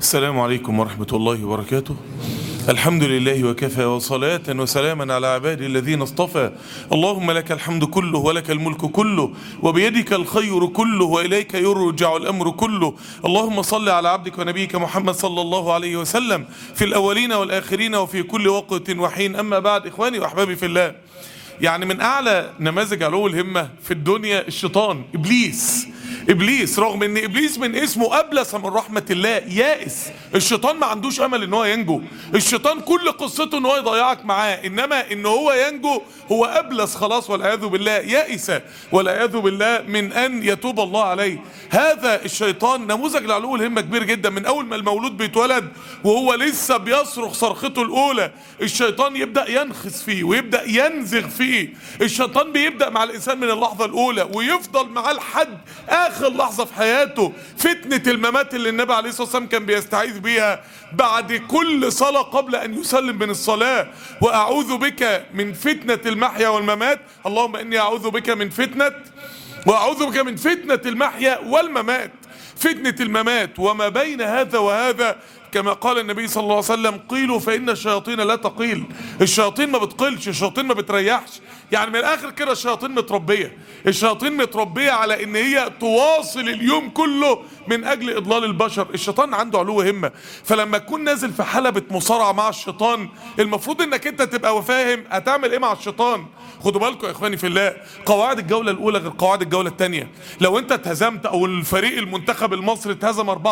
السلام عليكم ورحمة الله وبركاته الحمد لله وكفى وصلاة وسلاما على عبادي الذين اصطفى اللهم لك الحمد كله ولك الملك كله وبيدك الخير كله وإليك يرجع الأمر كله اللهم صل على عبدك ونبيك محمد صلى الله عليه وسلم في الأولين والآخرين وفي كل وقت وحين أما بعد إخواني وأحبابي في الله يعني من أعلى نماذج علو الهمة في الدنيا الشيطان إبليس ابليس رغم ان ابليس من اسمه ابلس من رحمه الله يائس الشيطان ما عندوش امل ان هو ينجو الشيطان كل قصته ان هو يضيعك معاه انما ان هو ينجو هو ابلس خلاص والعياذ بالله يائس والعياذ بالله من ان يتوب الله عليه هذا الشيطان نموذج لعلو الهمه كبير جدا من اول ما المولود بيتولد وهو لسه بيصرخ صرخته الاولى الشيطان يبدا ينخس فيه ويبدا ينزغ فيه الشيطان بيبدا مع الانسان من اللحظه الاولى ويفضل معاه لحد اخر لحظه في حياته فتنه الممات اللي النبي عليه الصلاه والسلام كان بيستعيذ بيها بعد كل صلاه قبل ان يسلم من الصلاه واعوذ بك من فتنه المحيا والممات اللهم اني اعوذ بك من فتنه واعوذ بك من فتنه المحيا والممات فتنه الممات وما بين هذا وهذا كما قال النبي صلى الله عليه وسلم قيلوا فإن الشياطين لا تقيل الشياطين ما بتقيلش الشياطين ما بتريحش يعني من الآخر كده الشياطين متربية الشياطين متربية على إن هي تواصل اليوم كله من أجل إضلال البشر الشيطان عنده علو همة فلما تكون نازل في حلبة مصارعة مع الشيطان المفروض إنك أنت تبقى فاهم هتعمل إيه مع الشيطان خدوا بالكم يا إخواني في الله قواعد الجولة الأولى غير قواعد الجولة الثانية لو أنت اتهزمت أو الفريق المنتخب المصري اتهزم 4-0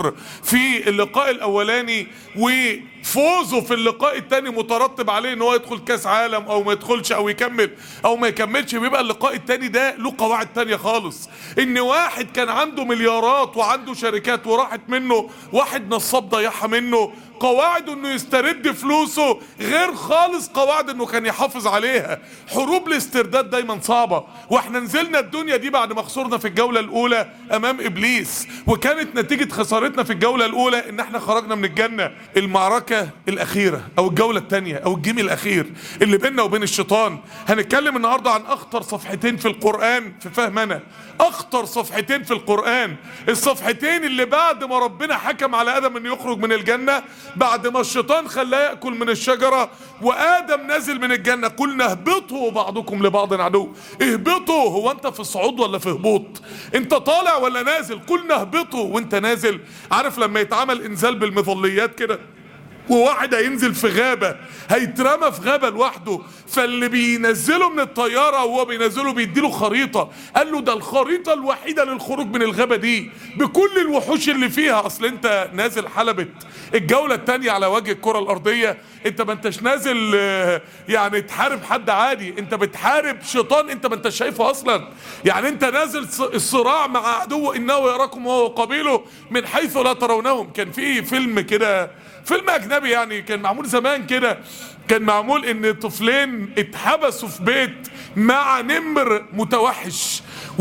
في اللقاء الأول الاولاني وفوزه في اللقاء الثاني مترتب عليه ان هو يدخل كاس عالم او ما يدخلش او يكمل او ما يكملش بيبقى اللقاء الثاني ده له قواعد تانية خالص ان واحد كان عنده مليارات وعنده شركات وراحت منه واحد نصاب ضيعها منه قواعد انه يسترد فلوسه غير خالص قواعد انه كان يحافظ عليها حروب الاسترداد دايما صعبة واحنا نزلنا الدنيا دي بعد ما خسرنا في الجولة الاولى امام ابليس وكانت نتيجة خسارتنا في الجولة الاولى ان احنا خرجنا من الجنة المعركة الاخيرة او الجولة الثانية او الجيم الاخير اللي بيننا وبين الشيطان هنتكلم النهاردة عن اخطر صفحتين في القرآن في فهمنا اخطر صفحتين في القرآن الصفحتين اللي بعد ما ربنا حكم على ادم انه يخرج من الجنة بعد ما الشيطان خلاه ياكل من الشجره وادم نزل من الجنه قلنا اهبطوا بعضكم لبعض عدو اهبطوا هو انت في الصعود ولا في هبوط انت طالع ولا نازل قلنا اهبطوا وانت نازل عارف لما يتعمل انزال بالمظليات كده وواحد هينزل في غابة هيترمى في غابة لوحده فاللي بينزله من الطيارة وهو بينزله بيديله خريطة قال له ده الخريطة الوحيدة للخروج من الغابة دي بكل الوحوش اللي فيها اصل انت نازل حلبة الجولة التانية على وجه الكرة الارضية انت ما انتش نازل يعني تحارب حد عادي انت بتحارب شيطان انت ما انتش شايفه اصلا يعني انت نازل الصراع مع عدو انه يراكم هو وقبيله من حيث لا ترونهم كان في فيلم كده فيلم اجنبي يعني كان معمول زمان كده كان معمول ان طفلين اتحبسوا في بيت مع نمر متوحش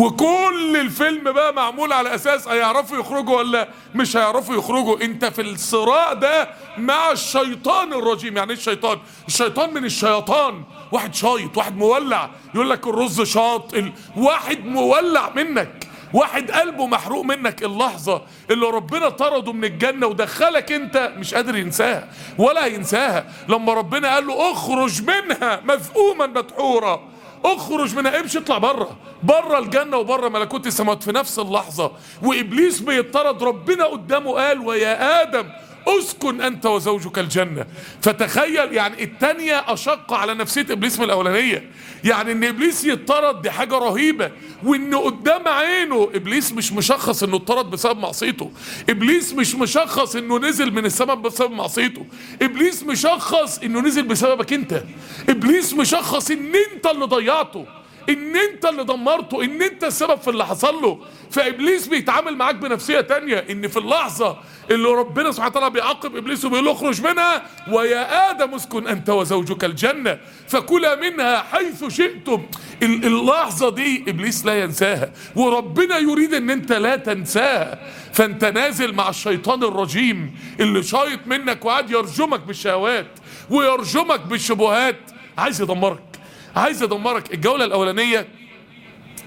وكل الفيلم بقى معمول على اساس هيعرفوا يخرجوا ولا مش هيعرفوا يخرجوا انت في الصراع ده مع الشيطان الرجيم يعني ايه الشيطان الشيطان من الشيطان واحد شايط واحد مولع يقول لك الرز شاط ال... واحد مولع منك واحد قلبه محروق منك اللحظة اللي ربنا طرده من الجنة ودخلك انت مش قادر ينساها ولا ينساها لما ربنا قال له اخرج منها مذءوما مدحورا اخرج منها امشي اطلع بره بره الجنه وبره ملكوت السماوات في نفس اللحظه وابليس بيطرد ربنا قدامه قال ويا ادم اسكن انت وزوجك الجنة فتخيل يعني التانية اشق على نفسية ابليس من الاولانية يعني ان ابليس يطرد دي حاجة رهيبة وان قدام عينه ابليس مش مشخص انه اتطرد بسبب معصيته ابليس مش مشخص انه نزل من السماء بسبب معصيته ابليس مشخص انه نزل بسببك انت ابليس مشخص ان انت اللي ضيعته ان انت اللي دمرته ان انت السبب في اللي حصل له فابليس بيتعامل معاك بنفسيه تانية ان في اللحظه اللي ربنا سبحانه وتعالى بيعاقب ابليس وبيقول له اخرج منها ويا ادم اسكن انت وزوجك الجنه فكلا منها حيث شئتم اللحظه دي ابليس لا ينساها وربنا يريد ان انت لا تنساها فانت نازل مع الشيطان الرجيم اللي شايط منك وقاعد يرجمك بالشهوات ويرجمك بالشبهات عايز يدمرك عايز يدمرك الجوله الاولانيه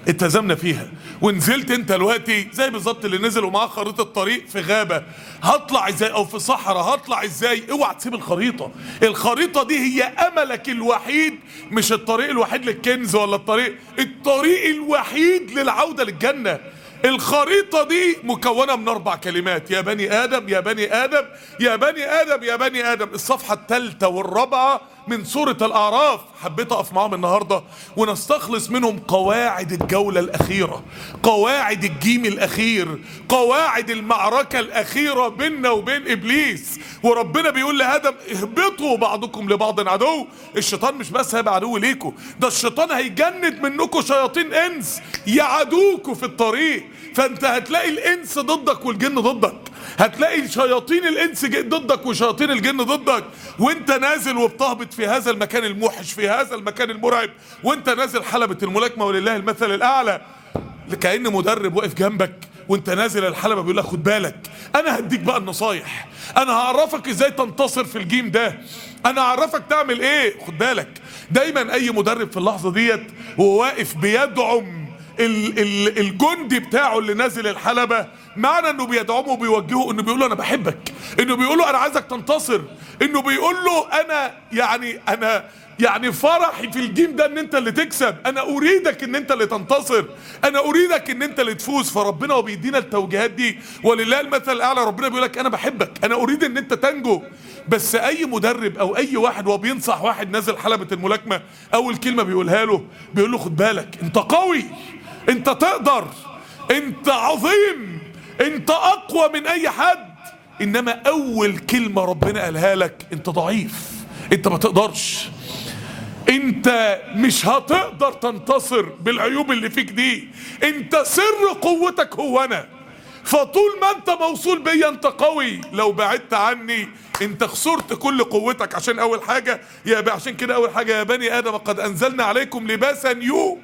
التزمنا فيها ونزلت انت دلوقتي زي بالظبط اللي نزل ومعاه خريطه طريق في غابه هطلع ازاي او في صحراء هطلع ازاي اوعى تسيب الخريطه الخريطه دي هي املك الوحيد مش الطريق الوحيد للكنز ولا الطريق الطريق الوحيد للعوده للجنه الخريطة دي مكونة من أربع كلمات يا بني آدم يا بني آدم يا بني آدم يا بني آدم الصفحة الثالثة والرابعة من سورة الأعراف حبيت أقف معاهم النهاردة ونستخلص منهم قواعد الجولة الأخيرة قواعد الجيم الأخير قواعد المعركة الأخيرة بيننا وبين إبليس وربنا بيقول لآدم اهبطوا بعضكم لبعض عدو الشيطان مش بس هيبقى عدو ليكم ده الشيطان هيجند منكم شياطين إنس يعادوكوا في الطريق فأنت هتلاقي الإنس ضدك والجن ضدك هتلاقي شياطين الانس ضدك وشياطين الجن ضدك وانت نازل وبتهبط في هذا المكان الموحش في هذا المكان المرعب وانت نازل حلبة الملاكمة ولله المثل الاعلى كأن مدرب واقف جنبك وانت نازل الحلبة بيقول لك خد بالك انا هديك بقى النصايح انا هعرفك ازاي تنتصر في الجيم ده انا هعرفك تعمل ايه خد بالك دايما اي مدرب في اللحظة ديت وهو واقف بيدعم ال ال الجندي بتاعه اللي نازل الحلبة معنى انه بيدعمه وبيوجهه انه بيقول له انا بحبك انه بيقول له انا عايزك تنتصر انه بيقول له انا يعني انا يعني فرحي في الجيم ده ان انت اللي تكسب انا اريدك ان انت اللي تنتصر انا اريدك ان انت اللي تفوز فربنا وبيدينا التوجيهات دي ولله المثل الاعلى ربنا بيقول لك انا بحبك انا اريد ان انت تنجو بس اي مدرب او اي واحد وهو بينصح واحد نازل حلبة الملاكمة اول كلمة بيقولها له بيقول له خد بالك انت قوي انت تقدر انت عظيم انت اقوى من اي حد انما اول كلمة ربنا قالها لك انت ضعيف انت ما تقدرش انت مش هتقدر تنتصر بالعيوب اللي فيك دي انت سر قوتك هو انا فطول ما انت موصول بيا انت قوي لو بعدت عني انت خسرت كل قوتك عشان اول حاجة يا عشان كده اول حاجة يا بني ادم قد انزلنا عليكم لباسا يو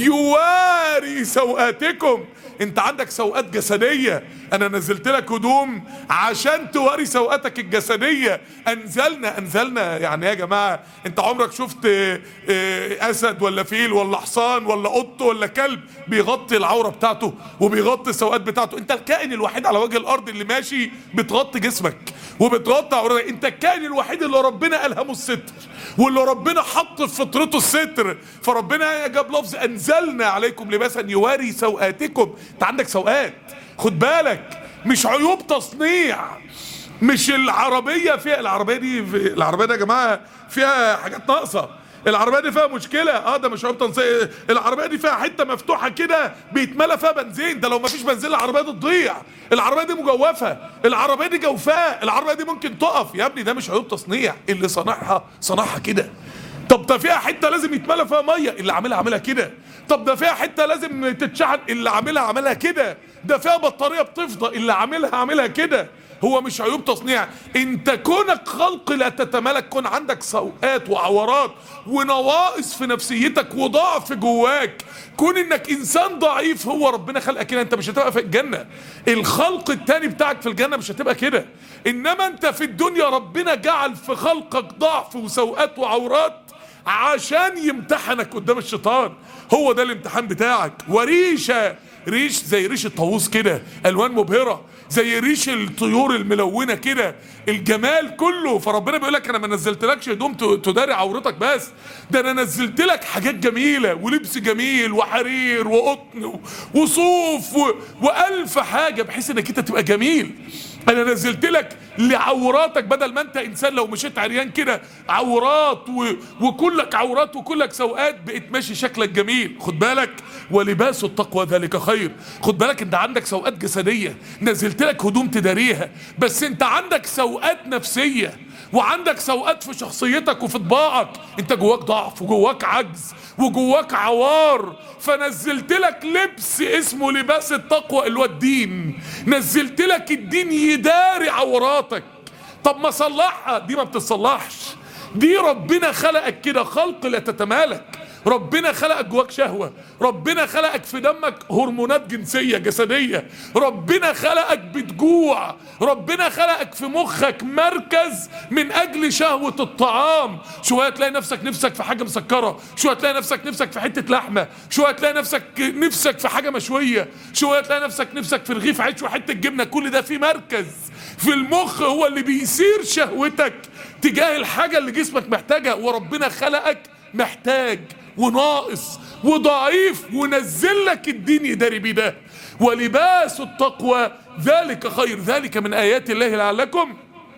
يواري سوءاتكم انت عندك سوءات جسدية انا نزلت لك هدوم عشان تواري سوءاتك الجسدية انزلنا انزلنا يعني يا جماعة انت عمرك شفت اه اه اسد ولا فيل ولا حصان ولا قط ولا كلب بيغطي العورة بتاعته وبيغطي السوءات بتاعته انت الكائن الوحيد على وجه الارض اللي ماشي بتغطي جسمك وبتغطي عورتك انت الكائن الوحيد اللي ربنا الهمه الستر واللي ربنا حط في فطرته الستر فربنا جاب لفظ انزلنا عليكم لباسا يواري سوءاتكم انت عندك سوءات خد بالك مش عيوب تصنيع مش العربية فيها العربية دي العربية دي يا جماعة فيها حاجات ناقصة العربية دي فيها مشكلة اه ده مش عيوب تنسيق العربية دي فيها حتة مفتوحة كده بيتملى فيها بنزين ده لو مفيش بنزين العربية دي تضيع العربية دي مجوفة العربية دي جوفاء العربية دي ممكن تقف يا ابني ده مش عيوب تصنيع اللي صنعها صنعها كده طب ده فيها حته لازم يتملى فيها ميه اللي عاملها عاملها كده طب ده فيها حته لازم تتشحن اللي عاملها عاملها كده ده فيها بطاريه بتفضى اللي عاملها عاملها كده هو مش عيوب تصنيع انت كونك خلق لا تتمالك كون عندك سوءات وعورات ونواقص في نفسيتك وضعف جواك كون انك انسان ضعيف هو ربنا خلقك كده انت مش هتبقى في الجنه الخلق التاني بتاعك في الجنه مش هتبقى كده انما انت في الدنيا ربنا جعل في خلقك ضعف وسوءات وعورات عشان يمتحنك قدام الشيطان هو ده الامتحان بتاعك وريشه ريش زي ريش الطاووس كده الوان مبهره زي ريش الطيور الملونه كده الجمال كله فربنا بيقول لك انا ما نزلتلكش هدوم تداري عورتك بس ده انا نزلت لك حاجات جميله ولبس جميل وحرير وقطن وصوف و... والف حاجه بحيث انك انت تبقى جميل انا نزلت لك لعوراتك بدل ما انت انسان لو مشيت عريان كده عورات و... وكلك عورات وكلك سوءات بقيت ماشي شكلك جميل خد بالك ولباس التقوى ذلك خير خد بالك انت عندك سوءات جسديه نزلت لك هدوم تداريها بس انت عندك سوءات نفسيه وعندك سوءات في شخصيتك وفي طباعك انت جواك ضعف وجواك عجز وجواك عوار فنزلت لك لبس اسمه لباس التقوى اللي هو الدين نزلت لك الدين يداري عوراتك طب ما صلحها دي ما بتتصلحش دي ربنا خلقك كده خلق لا تتمالك ربنا خلقك جواك شهوة ربنا خلقك في دمك هرمونات جنسية جسدية ربنا خلقك بتجوع ربنا خلقك في مخك مركز من أجل شهوة الطعام شوية تلاقي نفسك نفسك في حاجة مسكرة شوية تلاقي نفسك نفسك في حتة لحمة شوية تلاقي نفسك نفسك في حاجة مشوية شوية تلاقي نفسك نفسك في رغيف عيش وحتة جبنة كل ده في مركز في المخ هو اللي بيثير شهوتك تجاه الحاجة اللي جسمك محتاجها وربنا خلقك محتاج وناقص وضعيف ونزل لك الدين يداري بيه ده ولباس التقوى ذلك خير ذلك من آيات الله لعلكم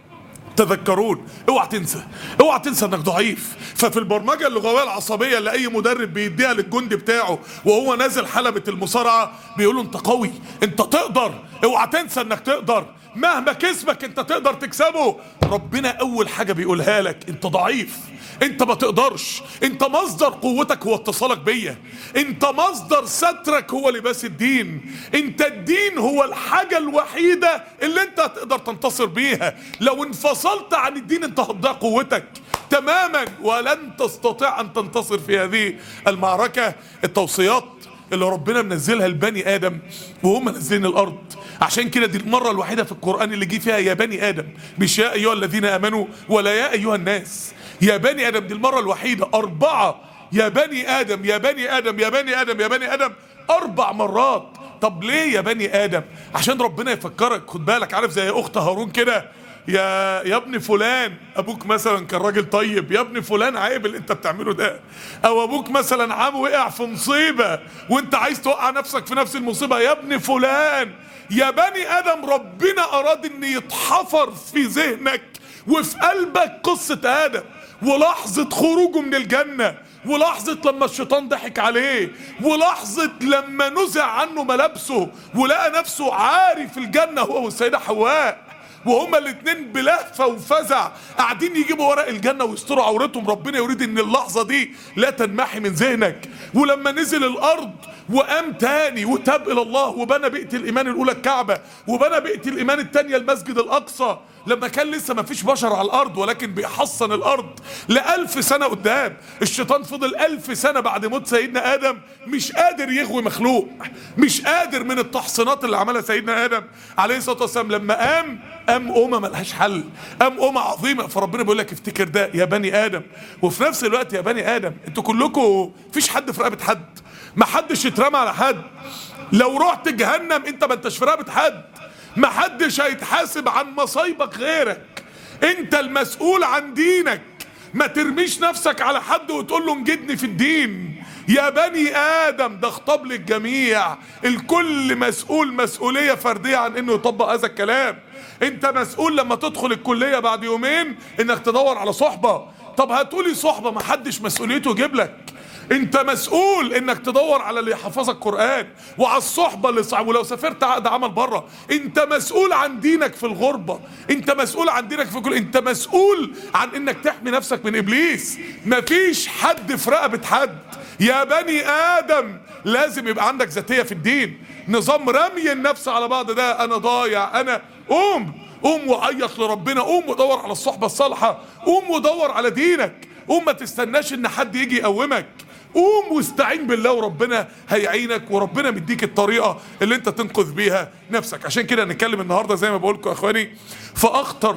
تذكرون اوعى تنسى اوعى تنسى انك ضعيف ففي البرمجه اللغويه العصبيه اللي اي مدرب بيديها للجندي بتاعه وهو نازل حلبة المصارعه بيقول له انت قوي انت تقدر اوعى تنسى انك تقدر مهما كسبك انت تقدر تكسبه ربنا اول حاجه بيقولها لك انت ضعيف انت ما تقدرش انت مصدر قوتك هو اتصالك بيا انت مصدر سترك هو لباس الدين انت الدين هو الحاجة الوحيدة اللي انت هتقدر تنتصر بيها لو انفصلت عن الدين انت هتضيع قوتك تماما ولن تستطيع ان تنتصر في هذه المعركة التوصيات اللي ربنا منزلها لبني ادم وهم نازلين الارض عشان كده دي المره الوحيده في القران اللي جه فيها يا بني ادم مش يا ايها الذين امنوا ولا يا ايها الناس يا بني ادم دي المره الوحيده اربعه يا بني ادم يا بني ادم يا بني ادم يا بني ادم اربع مرات طب ليه يا بني ادم عشان ربنا يفكرك خد بالك عارف زي اخت هارون كده يا يا ابن فلان ابوك مثلا كان راجل طيب يا ابن فلان عيب اللي انت بتعمله ده او ابوك مثلا عام وقع في مصيبه وانت عايز توقع نفسك في نفس المصيبه يا ابن فلان يا بني ادم ربنا اراد ان يتحفر في ذهنك وفي قلبك قصه ادم ولحظه خروجه من الجنه ولحظة لما الشيطان ضحك عليه ولحظة لما نزع عنه ملابسه ولقى نفسه عاري في الجنة هو والسيدة حواء وهما الاتنين بلهفة وفزع قاعدين يجيبوا ورق الجنة ويستروا عورتهم ربنا يريد ان اللحظة دي لا تنمحي من ذهنك ولما نزل الارض وقام تاني وتاب الى الله وبنى بيئة الايمان الاولى الكعبة وبنى بيئة الايمان التانية المسجد الاقصى لما كان لسه ما فيش بشر على الارض ولكن بيحصن الارض لألف سنة قدام الشيطان فضل ألف سنة بعد موت سيدنا ادم مش قادر يغوي مخلوق مش قادر من التحصينات اللي عملها سيدنا ادم عليه الصلاة والسلام لما قام قام قومة ملهاش حل قام قومة عظيمة فربنا بيقول لك افتكر ده يا بني ادم وفي نفس الوقت يا بني ادم انتوا كلكم فيش حد في رقبة حد ما حدش اترمى على حد لو رحت جهنم انت ما انتش في رقبة حد ما حدش هيتحاسب عن مصايبك غيرك انت المسؤول عن دينك ما ترميش نفسك على حد وتقول له انجدني في الدين يا بني ادم ده خطاب للجميع الكل مسؤول مسؤوليه فرديه عن انه يطبق هذا الكلام انت مسؤول لما تدخل الكليه بعد يومين انك تدور على صحبه طب هتقولي صحبه ما حدش مسؤوليته يجيب لك انت مسؤول انك تدور على اللي يحفظك قرآن وعلى الصحبة اللي صعب ولو سافرت عقد عمل بره انت مسؤول عن دينك في الغربة انت مسؤول عن دينك في كل انت مسؤول عن انك تحمي نفسك من ابليس مفيش حد في رقبة حد يا بني ادم لازم يبقى عندك ذاتية في الدين نظام رمي النفس على بعض ده انا ضايع انا قوم قوم وعيط لربنا قوم ودور على الصحبة الصالحة قوم ودور على دينك قوم ما تستناش ان حد يجي يقومك قوم واستعين بالله وربنا هيعينك وربنا مديك الطريقة اللي انت تنقذ بيها نفسك عشان كده نتكلم النهاردة زي ما بقول لكم يا اخواني فاخطر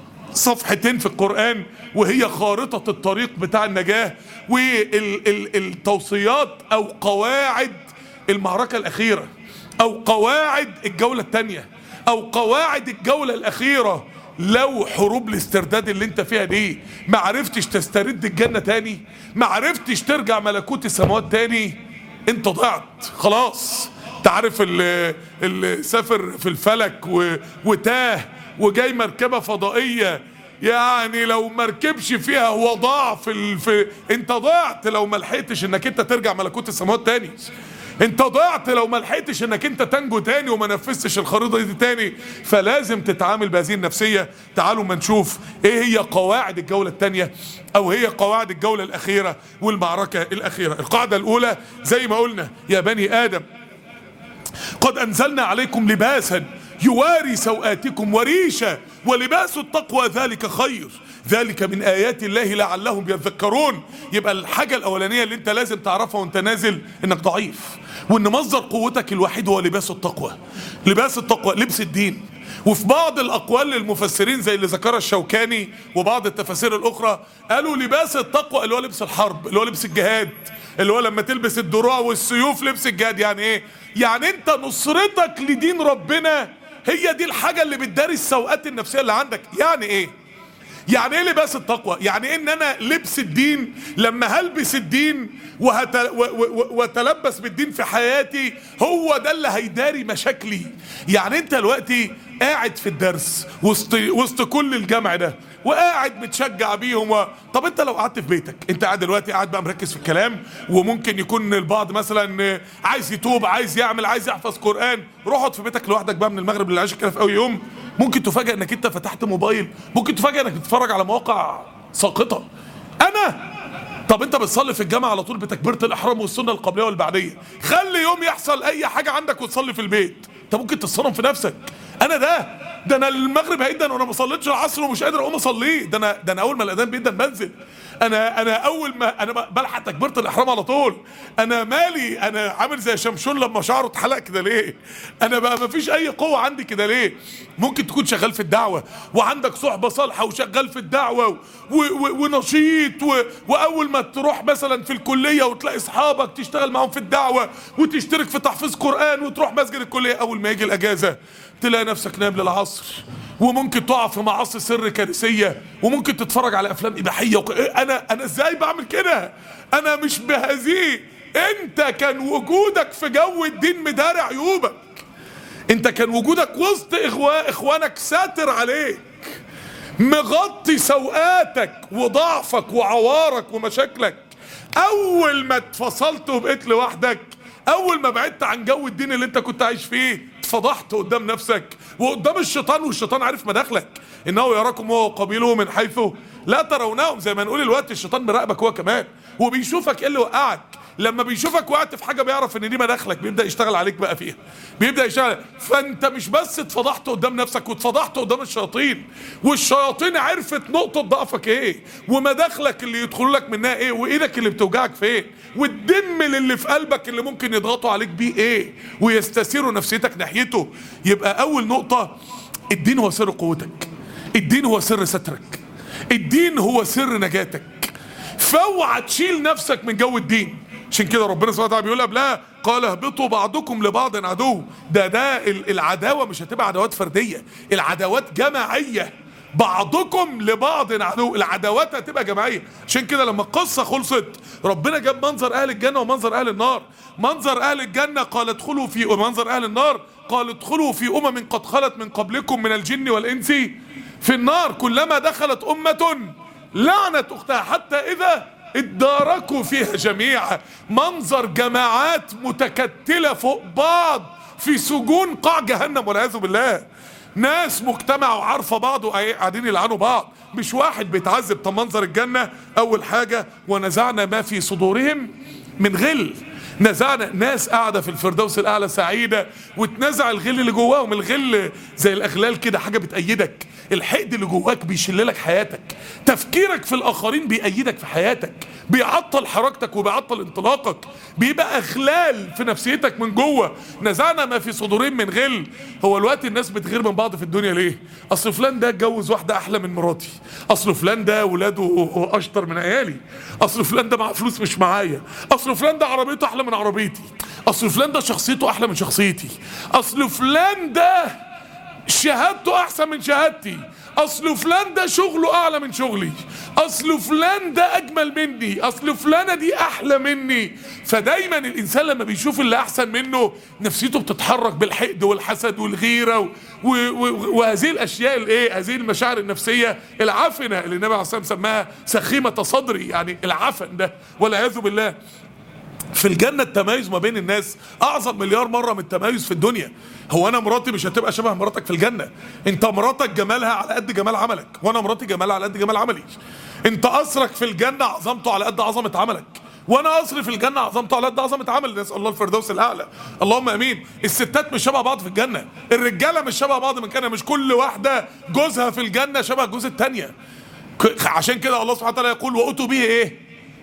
صفحتين في القرآن وهي خارطة الطريق بتاع النجاة والتوصيات او قواعد المعركة الاخيرة او قواعد الجولة التانية او قواعد الجولة الاخيرة لو حروب الاسترداد اللي انت فيها دي ما عرفتش تسترد الجنة تاني ما عرفتش ترجع ملكوت السماوات تاني انت ضعت خلاص تعرف اللي, اللي سافر في الفلك و... وتاه وجاي مركبة فضائية يعني لو مركبش فيها هو ضاع في, ال... في انت ضعت لو ما لحقتش انك انت ترجع ملكوت السماوات تاني انت ضعت لو ما لحقتش انك انت تنجو تاني وما نفذتش الخريطه دي تاني فلازم تتعامل بهذه النفسيه تعالوا ما نشوف ايه هي قواعد الجوله الثانيه او هي قواعد الجوله الاخيره والمعركه الاخيره القاعده الاولى زي ما قلنا يا بني ادم قد انزلنا عليكم لباسا يواري سوآتكم وريشا ولباس التقوى ذلك خير ذلك من ايات الله لعلهم يذكرون يبقى الحاجه الاولانيه اللي انت لازم تعرفها وانت نازل انك ضعيف وان مصدر قوتك الوحيد هو لباس التقوى لباس التقوى لبس الدين وفي بعض الاقوال للمفسرين زي اللي ذكرها الشوكاني وبعض التفاسير الاخرى قالوا لباس التقوى اللي هو لبس الحرب اللي هو لبس الجهاد اللي هو لما تلبس الدروع والسيوف لبس الجهاد يعني ايه يعني انت نصرتك لدين ربنا هي دي الحاجه اللي بتداري السوءات النفسيه اللي عندك يعني ايه يعني ايه لباس التقوى يعني ان انا لبس الدين لما هلبس الدين وهت... و... و... واتلبس بالدين في حياتي هو ده اللي هيداري مشاكلي يعني انت دلوقتي قاعد في الدرس وسط وسط كل الجمع ده وقاعد متشجع بيهم و... طب انت لو قعدت في بيتك انت قاعد دلوقتي قاعد بقى مركز في الكلام وممكن يكون البعض مثلا عايز يتوب عايز يعمل عايز يحفظ قران روح اقعد في بيتك لوحدك بقى من المغرب للعشاء كده في اول يوم ممكن تفاجئ انك انت فتحت موبايل ممكن تفاجئ انك بتتفرج على مواقع ساقطه انا طب انت بتصلي في الجامعه على طول بتكبيره الاحرام والسنه القبليه والبعديه خلي يوم يحصل اي حاجه عندك وتصلي في البيت انت ممكن تصنم في نفسك انا ده ده انا المغرب هيدن وانا ما صليتش العصر ومش قادر اقوم اصليه ده انا ده انا اول ما الاذان بيدن بنزل انا انا اول ما انا بلحق تكبيره الاحرام على طول انا مالي انا عامل زي شمشون لما شعره اتحلق كده ليه انا بقى ما فيش اي قوه عندي كده ليه ممكن تكون شغال في الدعوه وعندك صحبه صالحه وشغال في الدعوه و و و ونشيط و واول ما تروح مثلا في الكليه وتلاقي اصحابك تشتغل معاهم في الدعوه وتشترك في تحفيظ قران وتروح مسجد الكليه اول ما يجي الاجازه تلاقي نفسك نايم للعصر وممكن تقع في معاصي سر كارثيه وممكن تتفرج على افلام اباحيه وك... انا انا ازاي بعمل كده انا مش بهذه انت كان وجودك في جو الدين مداري عيوبك انت كان وجودك وسط إخوا... اخوانك ساتر عليك مغطي سوءاتك وضعفك وعوارك ومشاكلك اول ما اتفصلت وبقيت لوحدك اول ما بعدت عن جو الدين اللي انت كنت عايش فيه اتفضحت قدام نفسك وقدام الشيطان والشيطان عارف مداخلك انه يراكم هو وقبيله من حيث لا ترونهم زي ما نقول الوقت الشيطان مراقبك هو كمان وبيشوفك ايه اللي وقعك لما بيشوفك وقعت في حاجه بيعرف ان دي مداخلك بيبدا يشتغل عليك بقى فيها بيبدا يشتغل فانت مش بس اتفضحت قدام نفسك واتفضحت قدام الشياطين والشياطين عرفت نقطه ضعفك ايه ومداخلك اللي يدخلوا لك منها ايه وايدك اللي بتوجعك فين والدم اللي في قلبك اللي ممكن يضغطوا عليك بيه ايه ويستثيروا نفسيتك ناحيته يبقى اول نقطه الدين هو سر قوتك الدين هو سر سترك الدين هو سر نجاتك فاوعى تشيل نفسك من جو الدين عشان كده ربنا سبحانه وتعالى بيقول قبلها قال اهبطوا بعضكم لبعض عدو ده ده العداوه مش هتبقى عداوات فرديه العداوات جماعيه بعضكم لبعض عدو العداوات هتبقى جماعيه عشان كده لما القصه خلصت ربنا جاب منظر اهل الجنه ومنظر اهل النار منظر اهل الجنه قال ادخلوا في ومنظر اهل النار قال ادخلوا في امم قد خلت من قبلكم من الجن والانس في النار كلما دخلت امه لعنت اختها حتى اذا اداركوا فيها جميعا منظر جماعات متكتله فوق بعض في سجون قاع جهنم والعياذ بالله ناس مجتمعة وعارفة بعض وقاعدين يلعنوا بعض مش واحد بيتعذب طب منظر الجنة أول حاجة ونزعنا ما في صدورهم من غل نزعنا ناس قاعدة في الفردوس الأعلى سعيدة وتنزع الغل اللي جواهم الغل زي الأغلال كده حاجة بتأيدك الحقد اللي جواك بيشللك حياتك تفكيرك في الآخرين بيأيدك في حياتك بيعطل حركتك وبيعطل انطلاقك بيبقى أغلال في نفسيتك من جوه نزعنا ما في صدورهم من غل هو الوقت الناس بتغير من بعض في الدنيا ليه أصل فلان ده اتجوز واحدة أحلى من مراتي أصل فلان ده ولاده أشطر من عيالي أصل فلان ده معاه فلوس مش معايا أصل فلان ده عربيته أحلى من عربيتي اصل فلان ده شخصيته احلى من شخصيتي اصل فلان ده شهادته احسن من شهادتي اصل فلان ده شغله اعلى من شغلي اصل فلان ده اجمل مني اصل فلانه دي احلى مني فدايما الانسان لما بيشوف اللي احسن منه نفسيته بتتحرك بالحقد والحسد والغيره و و و وهذه الاشياء الايه هذه المشاعر النفسيه العفنه اللي النبي عليه الصلاه والسلام سماها سخيمه صدري يعني العفن ده والعياذ بالله في الجنة التميز ما بين الناس أعظم مليار مرة من التميز في الدنيا هو أنا مراتي مش هتبقى شبه مراتك في الجنة أنت مراتك جمالها على قد جمال عملك وأنا مراتي جمالها على قد جمال عملي أنت قصرك في الجنة عظمته على قد عظمة عملك وانا قصري في الجنه عظمته على قد عظمه عمل نسال الله الفردوس الاعلى اللهم امين الستات مش شبه بعض في الجنه الرجاله مش شبه بعض من كده مش كل واحده جوزها في الجنه شبه جوز التانيه ك- عشان كده الله سبحانه وتعالى يقول واتوا به ايه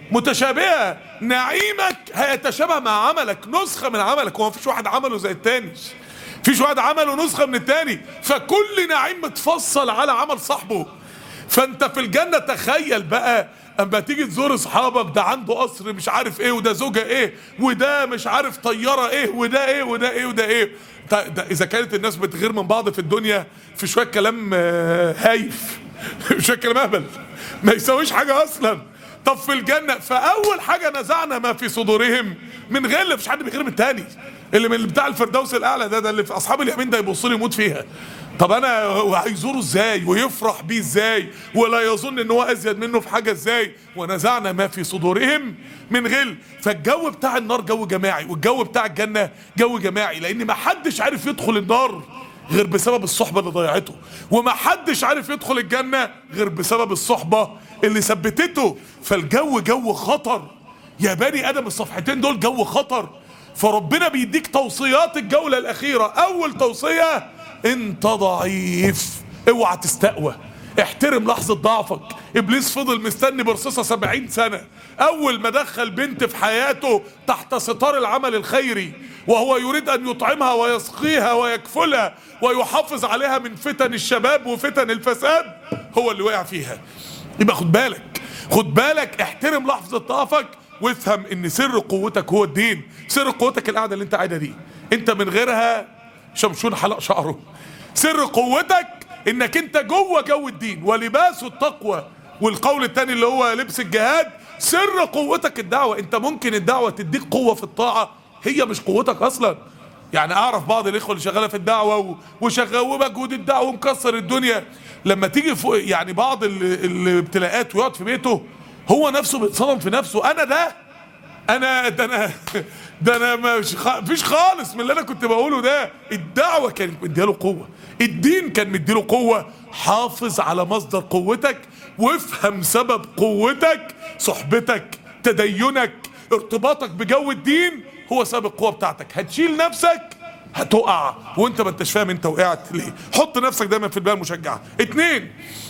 متشابهه نعيمك هيتشابه مع عملك نسخه من عملك هو مفيش واحد عمله زي التاني مفيش واحد عمله نسخه من التاني فكل نعيم متفصل على عمل صاحبه فانت في الجنه تخيل بقى اما تيجي تزور اصحابك ده عنده قصر مش عارف ايه وده زوجه ايه وده مش عارف طياره ايه وده ايه وده ايه وده ايه ده ده اذا كانت الناس بتغير من بعض في الدنيا في شويه كلام آه، هايف شويه كلام اهبل ما يساويش حاجه اصلا طب في الجنه فاول حاجه نزعنا ما في صدورهم من غل مفيش حد بيغير من التاني اللي من بتاع الفردوس الاعلى ده ده اللي في اصحاب اليمين ده يبص لي يموت فيها طب انا هو هيزوره ازاي ويفرح بيه ازاي ولا يظن ان هو ازيد منه في حاجه ازاي ونزعنا ما في صدورهم من غل فالجو بتاع النار جو جماعي والجو بتاع الجنه جو جماعي لان ما حدش عارف يدخل النار غير بسبب الصحبه اللي ضيعته وما حدش عارف يدخل الجنه غير بسبب الصحبه اللي ثبتته فالجو جو خطر يا بني ادم الصفحتين دول جو خطر فربنا بيديك توصيات الجوله الاخيره اول توصيه انت ضعيف اوعى تستقوى احترم لحظة ضعفك ابليس فضل مستني برصاصة سبعين سنة اول ما دخل بنت في حياته تحت ستار العمل الخيري وهو يريد ان يطعمها ويسقيها ويكفلها ويحافظ عليها من فتن الشباب وفتن الفساد هو اللي وقع فيها يبقى خد بالك خد بالك احترم لحظة ضعفك وافهم ان سر قوتك هو الدين سر قوتك القعدة اللي انت قاعدة دي انت من غيرها شمشون حلق شعره سر قوتك انك انت جوه جو الدين ولباس التقوى والقول التاني اللي هو لبس الجهاد سر قوتك الدعوة انت ممكن الدعوة تديك قوة في الطاعة هي مش قوتك اصلا يعني اعرف بعض الاخوه اللي شغاله في الدعوه و- وشغال ومجهود الدعوه ومكسر الدنيا لما تيجي فوق يعني بعض ال- الابتلاءات ويقعد في بيته هو نفسه بيتصدم في نفسه انا ده انا ده انا ده انا مش خ... مفيش خالص من اللي انا كنت بقوله ده الدعوه كانت مدياله قوه الدين كان مديله قوه حافظ على مصدر قوتك وافهم سبب قوتك صحبتك تدينك ارتباطك بجو الدين هو سبب القوه بتاعتك هتشيل نفسك هتقع وانت ما انتش فاهم انت وقعت ليه حط نفسك دايما في البال المشجعه اتنين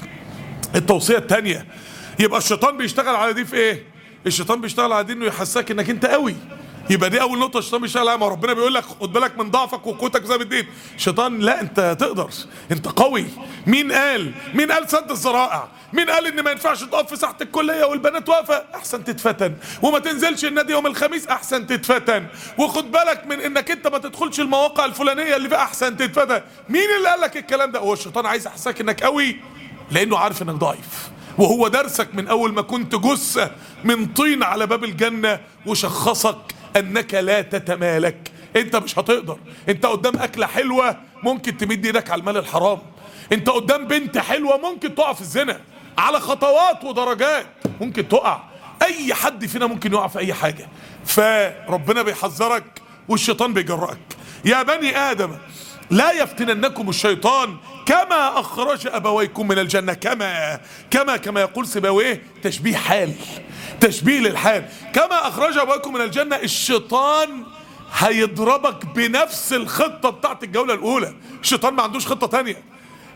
التوصيه الثانيه يبقى الشيطان بيشتغل على دي في ايه الشيطان بيشتغل على دي انه يحسسك انك انت قوي يبقى دي اول نقطه الشيطان بيشتغل عليها ما ربنا بيقول لك خد بالك من ضعفك وقوتك بسبب الدين الشيطان لا انت تقدر انت قوي مين قال مين قال سد الذرائع مين قال ان ما ينفعش تقف في ساحه الكليه والبنات واقفه احسن تتفتن وما تنزلش النادي يوم الخميس احسن تتفتن وخد بالك من انك انت ما تدخلش المواقع الفلانيه اللي فيها احسن تتفتن مين اللي قال لك الكلام ده هو الشيطان عايز يحسسك انك قوي لانه عارف انك ضعيف وهو درسك من اول ما كنت جثه من طين على باب الجنه وشخصك انك لا تتمالك انت مش هتقدر انت قدام اكله حلوه ممكن تمد ايدك على المال الحرام انت قدام بنت حلوه ممكن تقع في الزنا على خطوات ودرجات ممكن تقع اي حد فينا ممكن يقع في اي حاجه فربنا بيحذرك والشيطان بيجرأك يا بني ادم لا يفتننكم الشيطان كما اخرج ابويكم من الجنه كما كما كما يقول سيبويه تشبيه حال تشبيه للحال كما اخرج ابويكم من الجنه الشيطان هيضربك بنفس الخطه بتاعت الجوله الاولى الشيطان ما عندوش خطه تانية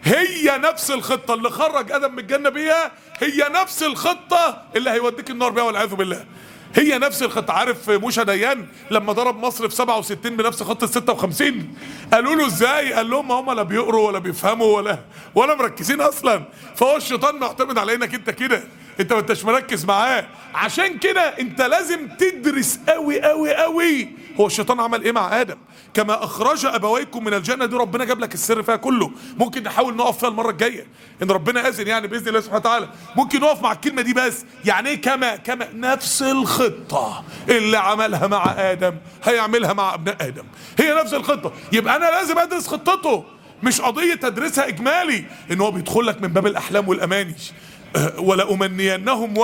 هي نفس الخطه اللي خرج ادم من الجنه بيها هي نفس الخطه اللي هيوديك النار بيها والعياذ بالله هي نفس الخطة عارف موشى ديان لما ضرب مصر في 67 بنفس خطة 56 قالوا له ازاي قال لهم هم لا بيقروا ولا بيفهموا ولا ولا مركزين اصلا فهو الشيطان معتمد على انك انت كده انت ما انتش مركز معاه عشان كده انت لازم تدرس قوي قوي قوي هو الشيطان عمل ايه مع ادم كما اخرج ابويكم من الجنه دي ربنا جاب لك السر فيها كله ممكن نحاول نقف فيها المره الجايه ان ربنا اذن يعني باذن الله سبحانه وتعالى ممكن نقف مع الكلمه دي بس يعني ايه كما كما نفس الخطه اللي عملها مع ادم هيعملها مع ابناء ادم هي نفس الخطه يبقى انا لازم ادرس خطته مش قضيه تدرسها اجمالي ان هو بيدخل لك من باب الاحلام والاماني أه، ولا امنينهم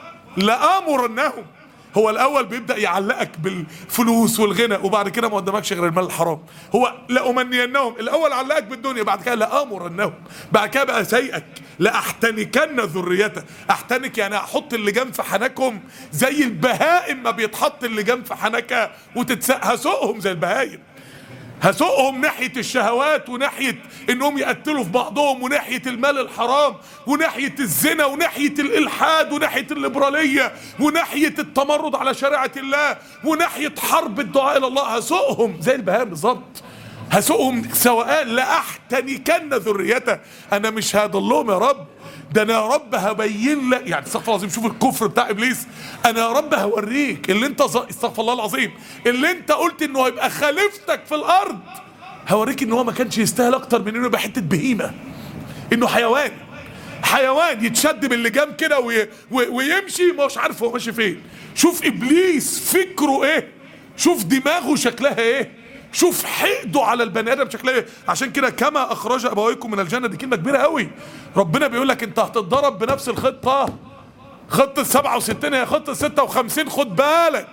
ولامرنهم هو الاول بيبدا يعلقك بالفلوس والغنى وبعد كده ما قدامكش غير المال الحرام هو لامنينهم الاول علقك بالدنيا بعد كده لامرنهم بعد كده بقى سيئك لاحتنكن ذريته احتنك يعني احط اللجام في حنكهم زي البهائم ما بيتحط اللجام في حنكها وتتسق هسوقهم زي البهائم هسوقهم ناحية الشهوات وناحية انهم يقتلوا في بعضهم وناحية المال الحرام وناحية الزنا وناحية الالحاد وناحية الليبرالية وناحية التمرد على شريعة الله وناحية حرب الدعاء الى الله هسوقهم زي البهائم بالظبط هسوقهم سواء لاحتنكن ذريته انا مش هضلهم يا رب ده انا يا رب هبين لك يعني استغفر الله العظيم شوف الكفر بتاع ابليس انا يا رب هوريك اللي انت ز... استغفر الله العظيم اللي انت قلت انه هيبقى خليفتك في الارض هوريك ان هو ما كانش يستاهل اكتر من انه يبقى حته بهيمه انه حيوان حيوان يتشد باللجام كده وي... وي... ويمشي مش عارف هو ماشي فين شوف ابليس فكره ايه شوف دماغه شكلها ايه شوف حقده على البني ادم شكلها ايه عشان كده كما اخرج ابويكم من الجنه دي كلمه كبيره قوي ربنا بيقول لك انت هتتضرب بنفس الخطه خطه 67 هي خطه 56 خد بالك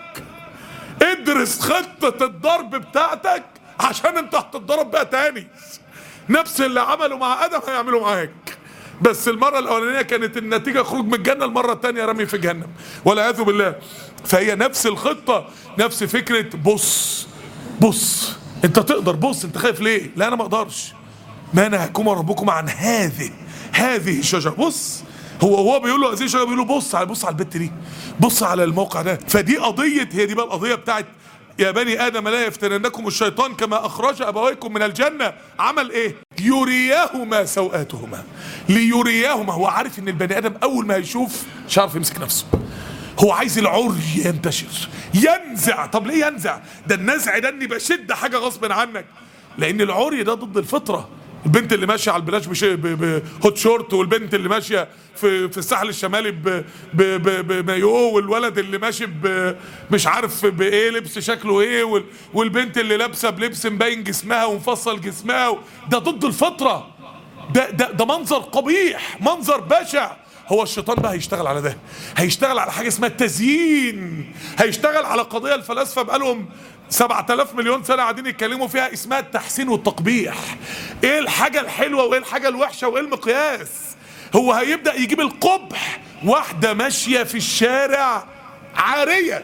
ادرس خطه الضرب بتاعتك عشان انت هتتضرب بقى تاني نفس اللي عملوا مع ادم هيعملوا معاك بس المرة الأولانية كانت النتيجة خروج من الجنة المرة الثانية رمي في جهنم والعياذ بالله فهي نفس الخطة نفس فكرة بص بص انت تقدر بص انت خايف ليه لا انا ما اقدرش ما نهاكم ربكم عن هذه هذه الشجره بص هو هو بيقول له هذه الشجره بيقول له بص على بص على البت دي بص على الموقع ده فدي قضيه هي دي بقى القضيه بتاعت يا بني ادم لا يفتننكم الشيطان كما اخرج ابويكم من الجنه عمل ايه يرياهما سوءاتهما ليرياهما هو عارف ان البني ادم اول ما هيشوف مش عارف يمسك نفسه هو عايز العري ينتشر ينزع طب ليه ينزع ده النزع ده اني بشد حاجه غصب عنك لان العري ده ضد الفطره البنت اللي ماشيه على البلاش بش- ب- بهوت شورت والبنت اللي ماشيه في في الساحل الشمالي ب- ب- ب- بمايو والولد اللي ماشي ب- مش عارف بايه لبس شكله ايه وال- والبنت اللي لابسه بلبس مبين جسمها ومفصل جسمها ده ضد الفطره ده ده ده منظر قبيح منظر بشع هو الشيطان بقى هيشتغل على ده هيشتغل على حاجه اسمها التزيين هيشتغل على قضيه الفلاسفه بقالهم 7000 مليون سنه قاعدين يتكلموا فيها اسمها التحسين والتقبيح ايه الحاجه الحلوه وايه الحاجه الوحشه وايه المقياس هو هيبدا يجيب القبح واحده ماشيه في الشارع عاريه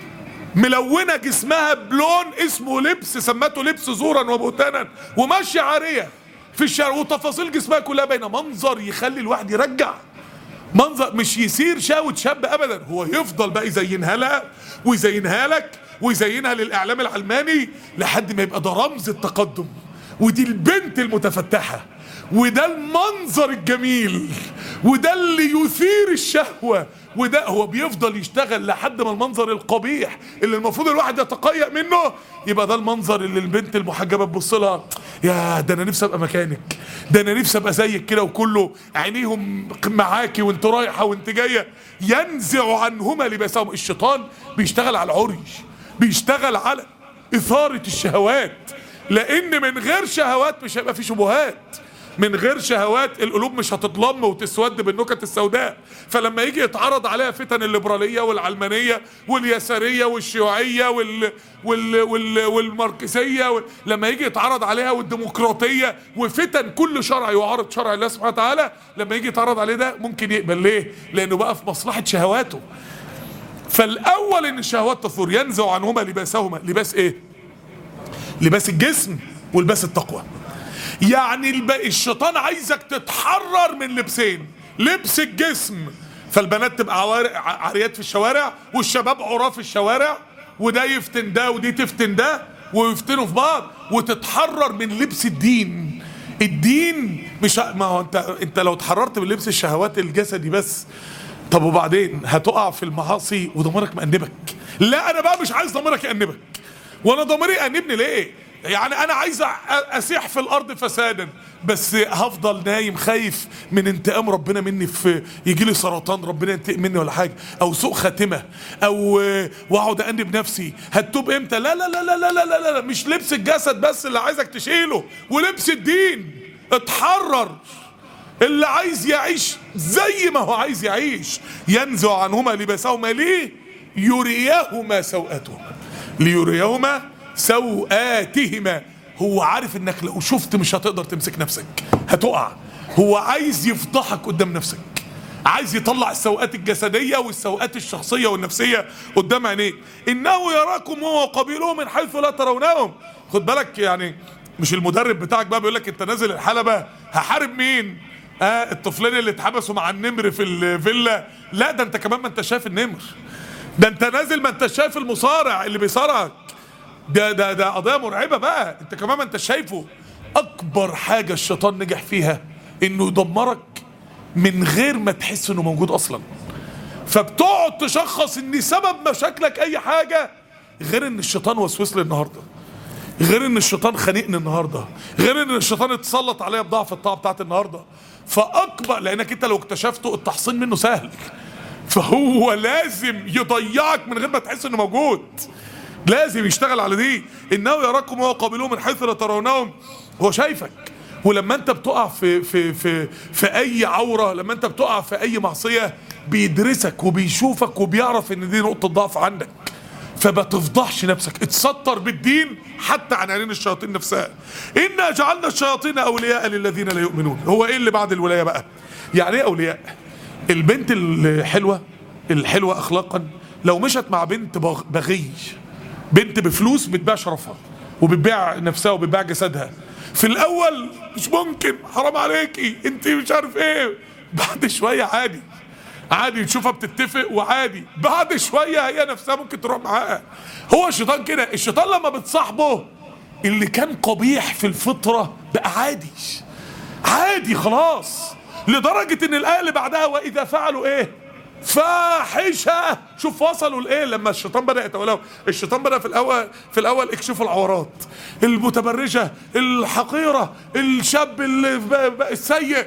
ملونه جسمها بلون اسمه لبس سمته لبس زورا وبهتانا وماشيه عاريه في الشارع وتفاصيل جسمها كلها باينه منظر يخلي الواحد يرجع منظر مش يصير شاوة شاب ابدا هو يفضل بقى يزينها لها ويزينها لك ويزينها للاعلام العلماني لحد ما يبقى ده رمز التقدم ودي البنت المتفتحه وده المنظر الجميل وده اللي يثير الشهوه وده هو بيفضل يشتغل لحد ما المنظر القبيح اللي المفروض الواحد يتقيأ منه يبقى ده المنظر اللي البنت المحجبه تبص لها يا ده انا نفسي ابقى مكانك ده انا نفسي ابقى زيك كده وكله عينيهم معاكي وانت رايحه وانت جايه ينزع عنهما لباسهم الشيطان بيشتغل على العري بيشتغل على اثاره الشهوات لان من غير شهوات مش هيبقى في شبهات من غير شهوات القلوب مش هتتلم وتسود بالنكت السوداء فلما يجي يتعرض عليها فتن الليبراليه والعلمانيه واليساريه والشيوعيه وال وال وال والماركسيه وال لما يجي يتعرض عليها والديمقراطيه وفتن كل شرع يعارض شرع الله سبحانه وتعالى لما يجي يتعرض عليه ده ممكن يقبل ليه؟ لانه بقى في مصلحه شهواته فالاول ان الشهوات تثور ينزع عنهما لباسهما لباس ايه؟ لباس الجسم ولباس التقوى يعني الب... الشيطان عايزك تتحرر من لبسين لبس الجسم فالبنات تبقى عوار... ع- عاريات في الشوارع والشباب عراة في الشوارع وده يفتن ده ودي تفتن ده ويفتنوا في بعض وتتحرر من لبس الدين الدين مش ه- ما هو انت انت لو اتحررت من لبس الشهوات الجسدي بس طب وبعدين هتقع في المعاصي وضميرك مأنبك لا انا بقى مش عايز ضميرك يأنبك وانا ضميري يأنبني ليه يعني انا عايز أ- اسيح في الارض فسادا بس هفضل نايم خايف من انتقام ربنا مني في يجي لي سرطان ربنا ينتقم مني ولا حاجه او سوء خاتمه او آه، واقعد انب نفسي هتوب امتى لا لا لا لا لا لا لا, لا مش لبس الجسد بس اللي عايزك تشيله ولبس الدين اتحرر اللي عايز يعيش زي ما هو عايز يعيش ينزع عنهما لباسهما ليه يريهما سوءاتهما ليريهما سوءاتهما هو عارف انك لو شفت مش هتقدر تمسك نفسك هتقع هو عايز يفضحك قدام نفسك عايز يطلع السوءات الجسديه والسوءات الشخصيه والنفسيه قدام عينيك انه يراكم هو وقبيله من حيث لا ترونهم خد بالك يعني مش المدرب بتاعك بقى بيقول لك انت نازل الحلبه هحارب مين اه الطفلين اللي اتحبسوا مع النمر في الفيلا لا ده انت كمان ما انت شايف النمر ده انت نازل ما انت شايف المصارع اللي بيصارعك ده ده ده قضيه مرعبه بقى انت كمان ما انت شايفه اكبر حاجه الشيطان نجح فيها انه يدمرك من غير ما تحس انه موجود اصلا فبتقعد تشخص ان سبب مشاكلك اي حاجه غير ان الشيطان وسوس لي النهارده غير ان الشيطان خانقني النهارده غير ان الشيطان اتسلط عليا بضعف الطاقه بتاعت النهارده فاكبر لانك انت لو اكتشفته التحصين منه سهل فهو لازم يضيعك من غير ما تحس انه موجود لازم يشتغل على دي انه يراكم هو قابلوه من حيث لا ترونهم هو شايفك ولما انت بتقع في في في في اي عوره لما انت بتقع في اي معصيه بيدرسك وبيشوفك وبيعرف ان دي نقطه ضعف عندك فما تفضحش نفسك اتستر بالدين حتى عن عينين الشياطين نفسها انا جعلنا الشياطين اولياء للذين لا يؤمنون هو ايه اللي بعد الولايه بقى يعني ايه اولياء البنت الحلوه الحلوه اخلاقا لو مشت مع بنت بغي بنت بفلوس بتبيع شرفها وبتبيع نفسها وبتبيع جسدها في الاول مش ممكن حرام عليكي انت مش عارف ايه بعد شويه عادي عادي تشوفها بتتفق وعادي بعد شويه هي نفسها ممكن تروح معاها هو الشيطان كده الشيطان لما بتصاحبه اللي كان قبيح في الفطره بقى عادي عادي خلاص لدرجه ان الايه اللي بعدها واذا فعلوا ايه فاحشه شوف وصلوا لايه لما الشيطان بدا يتولاهم الشيطان بدا في الاول في الاول اكشفوا العورات المتبرجه الحقيره الشاب اللي السيء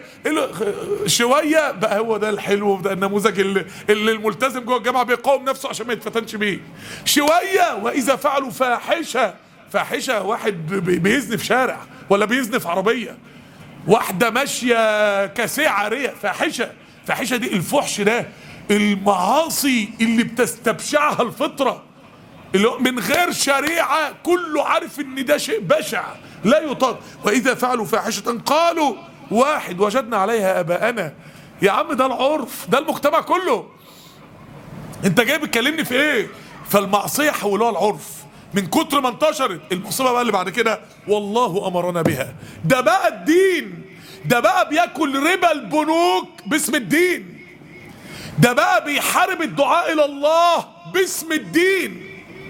شويه بقى هو ده الحلو ده النموذج اللي, اللي الملتزم جوه الجامعه بيقاوم نفسه عشان ما يتفتنش بيه شويه واذا فعلوا فاحشه فاحشه واحد بيزني في شارع ولا بيزني في عربيه واحده ماشيه كاسيه عاريه فاحشه فاحشه دي الفحش ده المعاصي اللي بتستبشعها الفطرة اللي من غير شريعة كله عارف ان ده شيء بشع لا يطاق واذا فعلوا فاحشة قالوا واحد وجدنا عليها اباءنا يا عم ده العرف ده المجتمع كله انت جاي بتكلمني في ايه فالمعصية حولوها العرف من كتر ما انتشرت المصيبة بقى اللي بعد كده والله امرنا بها ده بقى الدين ده بقى بياكل ربا البنوك باسم الدين ده بقى بيحارب الدعاء الى الله باسم الدين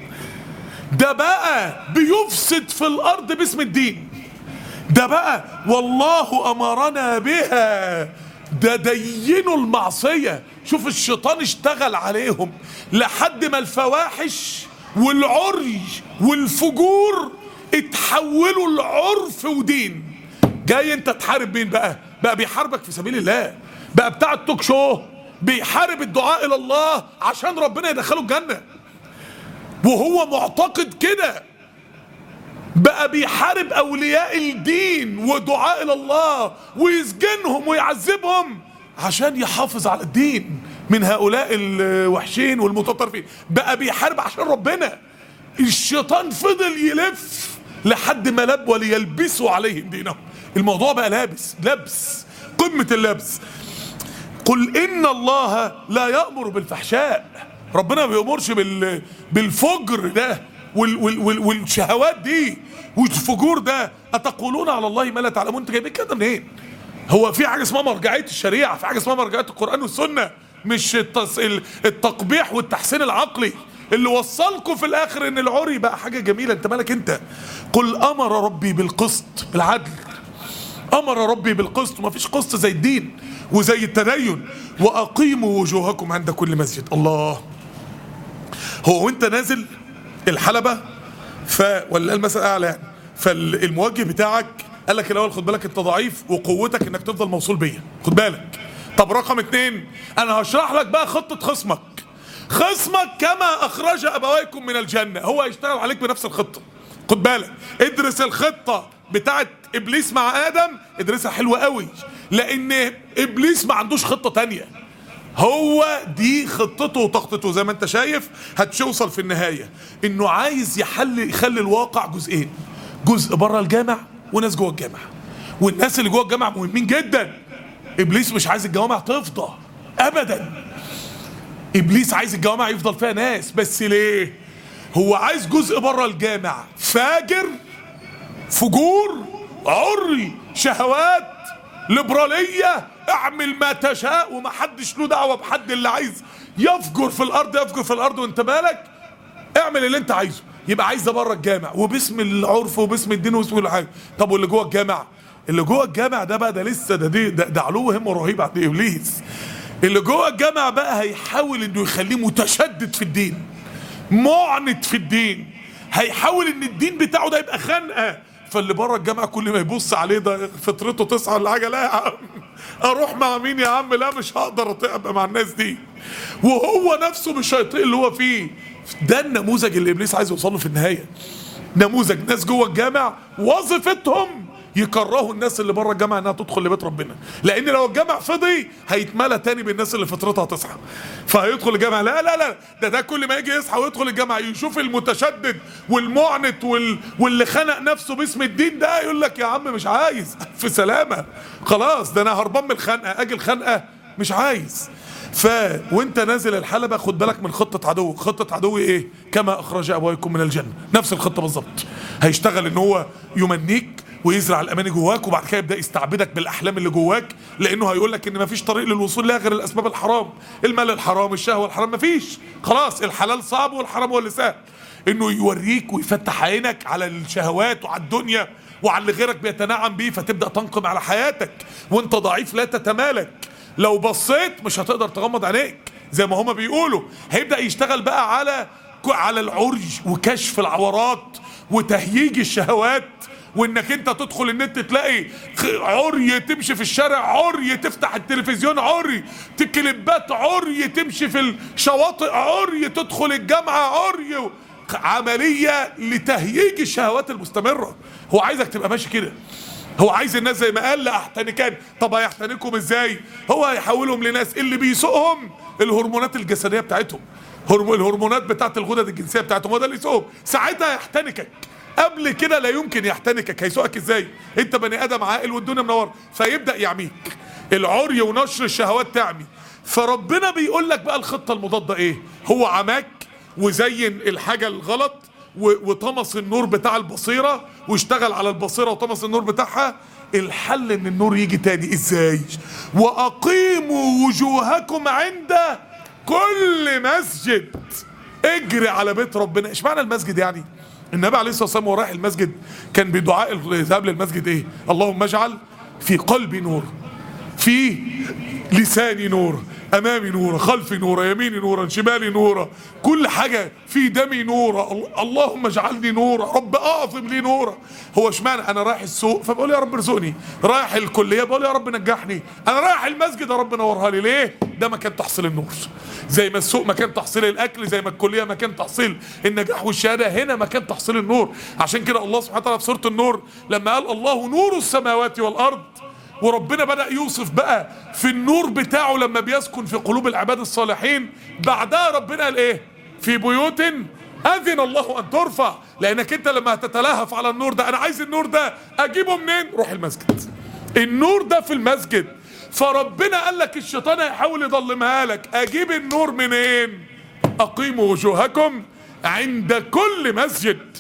ده بقى بيفسد في الارض باسم الدين ده بقى والله امرنا بها ده دينوا المعصية شوف الشيطان اشتغل عليهم لحد ما الفواحش والعري والفجور اتحولوا لعرف ودين جاي انت تحارب مين بقى بقى بيحاربك في سبيل الله بقى بتاع التوك شو بيحارب الدعاء الى الله عشان ربنا يدخله الجنه وهو معتقد كده بقى بيحارب اولياء الدين ودعاء الى الله ويسجنهم ويعذبهم عشان يحافظ على الدين من هؤلاء الوحشين والمتطرفين بقى بيحارب عشان ربنا الشيطان فضل يلف لحد ما لب وليلبسوا عليهم دينهم الموضوع بقى لابس لبس قمة اللبس قل إن الله لا يأمر بالفحشاء ربنا ما بيأمرش بال بالفجر ده وال وال وال والشهوات دي والفجور ده أتقولون على الله ما لا تعلمون أنت جايبين كده منين؟ هو في حاجة اسمها مرجعية الشريعة في حاجة اسمها مرجعية القرآن والسنة مش التص... التقبيح والتحسين العقلي اللي وصلكم في الاخر ان العري بقى حاجه جميله انت مالك انت قل امر ربي بالقسط بالعدل امر ربي بالقسط ومفيش قسط زي الدين وزي التدين واقيموا وجوهكم عند كل مسجد الله هو وانت نازل الحلبة ف ولا المثل اعلى يعني فالموجه بتاعك قال لك الاول خد بالك انت ضعيف وقوتك انك تفضل موصول بيا خد بالك طب رقم اتنين انا هشرح لك بقى خطة خصمك خصمك كما اخرج ابويكم من الجنة هو هيشتغل عليك بنفس الخطة خد بالك ادرس الخطة بتاعت ابليس مع ادم ادرسها حلوة قوي لان ابليس ما عندوش خطة تانية هو دي خطته وتخطيطه زي ما انت شايف هتوصل في النهاية انه عايز يحل يخلي الواقع جزئين جزء بره الجامع وناس جوه الجامع والناس اللي جوه الجامع مهمين جدا ابليس مش عايز الجوامع تفضى ابدا ابليس عايز الجوامع يفضل فيها ناس بس ليه هو عايز جزء بره الجامع فاجر فجور عري شهوات ليبراليه اعمل ما تشاء ومحدش له دعوه بحد اللي عايز يفجر في الارض يفجر في الارض وانت مالك اعمل اللي انت عايزه يبقى عايز ده بره الجامع وباسم العرف وباسم الدين وباسم كل حاجه طب واللي جوه الجامع اللي جوه الجامع ده بقى ده لسه ده دي ده, ده علو همه رهيب عند ابليس اللي جوه الجامع بقى هيحاول انه يخليه متشدد في الدين معند في الدين هيحاول ان الدين بتاعه ده يبقى خنقه فاللي بره الجامعه كل ما يبص عليه ده فطرته تصحى ولا حاجه لا يا عم اروح مع مين يا عم لا مش هقدر ابقى مع الناس دي وهو نفسه مش هيطيق اللي هو فيه ده النموذج اللي ابليس عايز يوصل له في النهايه نموذج ناس جوه الجامع وظيفتهم يكرهوا الناس اللي بره الجامع انها تدخل لبيت ربنا لان لو الجامع فضي هيتملى تاني بالناس اللي فطرتها تصحى فهيدخل الجامع لا لا لا ده ده كل ما يجي يصحى ويدخل الجامع يشوف المتشدد والمعنت وال... واللي خنق نفسه باسم الدين ده يقول لك يا عم مش عايز في سلامه خلاص ده انا هربان من الخنقه اجي الخنقه مش عايز ف وانت نازل الحلبة خد بالك من خطة عدو خطة عدو ايه كما اخرج ابويكم من الجنة نفس الخطة بالظبط هيشتغل ان هو يمنيك ويزرع الاماني جواك وبعد كده يبدا يستعبدك بالاحلام اللي جواك لانه هيقول لك ان مفيش طريق للوصول لها غير الاسباب الحرام المال الحرام الشهوه الحرام مفيش خلاص الحلال صعب والحرام هو اللي سهل انه يوريك ويفتح عينك على الشهوات وعلى الدنيا وعلى اللي غيرك بيتنعم بيه فتبدا تنقم على حياتك وانت ضعيف لا تتمالك لو بصيت مش هتقدر تغمض عينيك زي ما هما بيقولوا هيبدا يشتغل بقى على على العرج وكشف العورات وتهييج الشهوات وانك انت تدخل النت تلاقي عري تمشي في الشارع عري تفتح التلفزيون عري كليبات عري تمشي في الشواطئ عري تدخل الجامعه عري عمليه لتهييج الشهوات المستمره هو عايزك تبقى ماشي كده هو عايز الناس زي ما قال لاحتنكان طب هيحتنكهم ازاي هو هيحولهم لناس اللي بيسوقهم الهرمونات الجسديه بتاعتهم الهرمونات بتاعت الغدد الجنسيه بتاعتهم هو ده اللي يسوقهم ساعتها يحتنكك قبل كده لا يمكن يحتنكك هيسوقك ازاي انت بني ادم عاقل والدنيا منوره فيبدا يعميك العري ونشر الشهوات تعمي فربنا بيقول لك بقى الخطه المضاده ايه هو عماك وزين الحاجه الغلط وطمس النور بتاع البصيره واشتغل على البصيره وطمس النور بتاعها الحل ان النور يجي تاني ازاي واقيموا وجوهكم عند كل مسجد اجري على بيت ربنا ايش معنى المسجد يعني النبي عليه الصلاه والسلام وهو رايح المسجد كان بدعاء الذهاب للمسجد ايه اللهم اجعل في قلبي نور في لساني نور امامي نورا خلفي نورا يميني نورا شمالي نورا كل حاجه في دمي نورا اللهم اجعلني نورا رب اعظم لي نورا هو اشمعنى انا رايح السوق فبقول يا رب ارزقني رايح الكليه بقول يا رب نجحني انا رايح المسجد يا رب نورها لي ليه ده مكان تحصيل النور زي ما السوق مكان تحصيل الاكل زي ما الكليه مكان تحصيل النجاح والشهاده هنا مكان تحصيل النور عشان كده الله سبحانه وتعالى في سوره النور لما قال الله نور السماوات والارض وربنا بدأ يوصف بقى في النور بتاعه لما بيسكن في قلوب العباد الصالحين بعدها ربنا قال ايه في بيوت أذن الله أن ترفع لأنك أنت لما هتتلهف على النور ده أنا عايز النور ده أجيبه منين روح المسجد النور ده في المسجد فربنا قال لك الشيطان هيحاول يضلمها لك أجيب النور منين أقيموا وجوهكم عند كل مسجد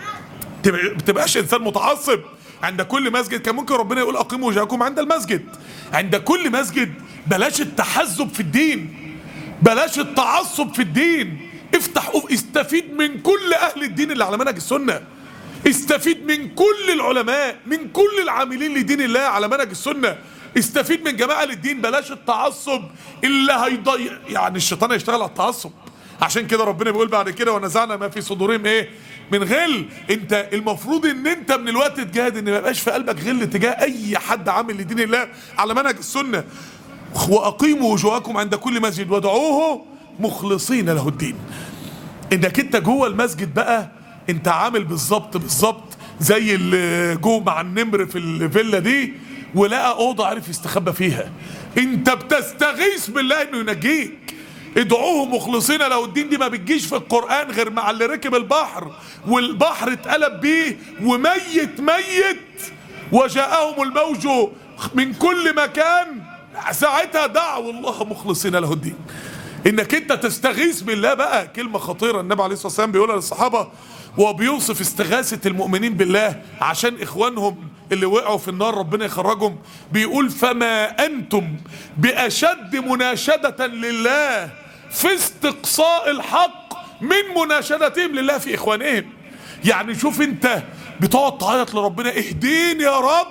تبقاش إنسان متعصب عند كل مسجد كان ممكن ربنا يقول اقيموا وجهكم عند المسجد عند كل مسجد بلاش التحزب في الدين بلاش التعصب في الدين افتح استفيد من كل اهل الدين اللي على منهج السنه استفيد من كل العلماء من كل العاملين لدين الله على منهج السنه استفيد من جماعه الدين بلاش التعصب اللي هيضيع يعني الشيطان هيشتغل على التعصب عشان كده ربنا بيقول بعد كده ونزعنا ما في صدورهم ايه من غل انت المفروض ان انت من الوقت تجاهد ان ما يبقاش في قلبك غل تجاه اي حد عامل لدين الله على منهج السنه واقيموا وجوهكم عند كل مسجد وادعوه مخلصين له الدين انك انت جوه المسجد بقى انت عامل بالظبط بالظبط زي اللي جو مع النمر في الفيلا دي ولقى اوضه عارف يستخبى فيها انت بتستغيث بالله انه ينجيك ادعوه مخلصين له الدين دي ما بتجيش في القرآن غير مع اللي ركب البحر والبحر اتقلب بيه وميت ميت وجاءهم الموج من كل مكان ساعتها دعوا الله مخلصين له الدين انك انت تستغيث بالله بقى كلمه خطيره النبي عليه الصلاه والسلام بيقولها للصحابه وهو بيوصف استغاثه المؤمنين بالله عشان اخوانهم اللي وقعوا في النار ربنا يخرجهم بيقول فما انتم باشد مناشده لله في استقصاء الحق من مناشدتهم لله في اخوانهم يعني شوف انت بتقعد تعيط لربنا اهديني يا رب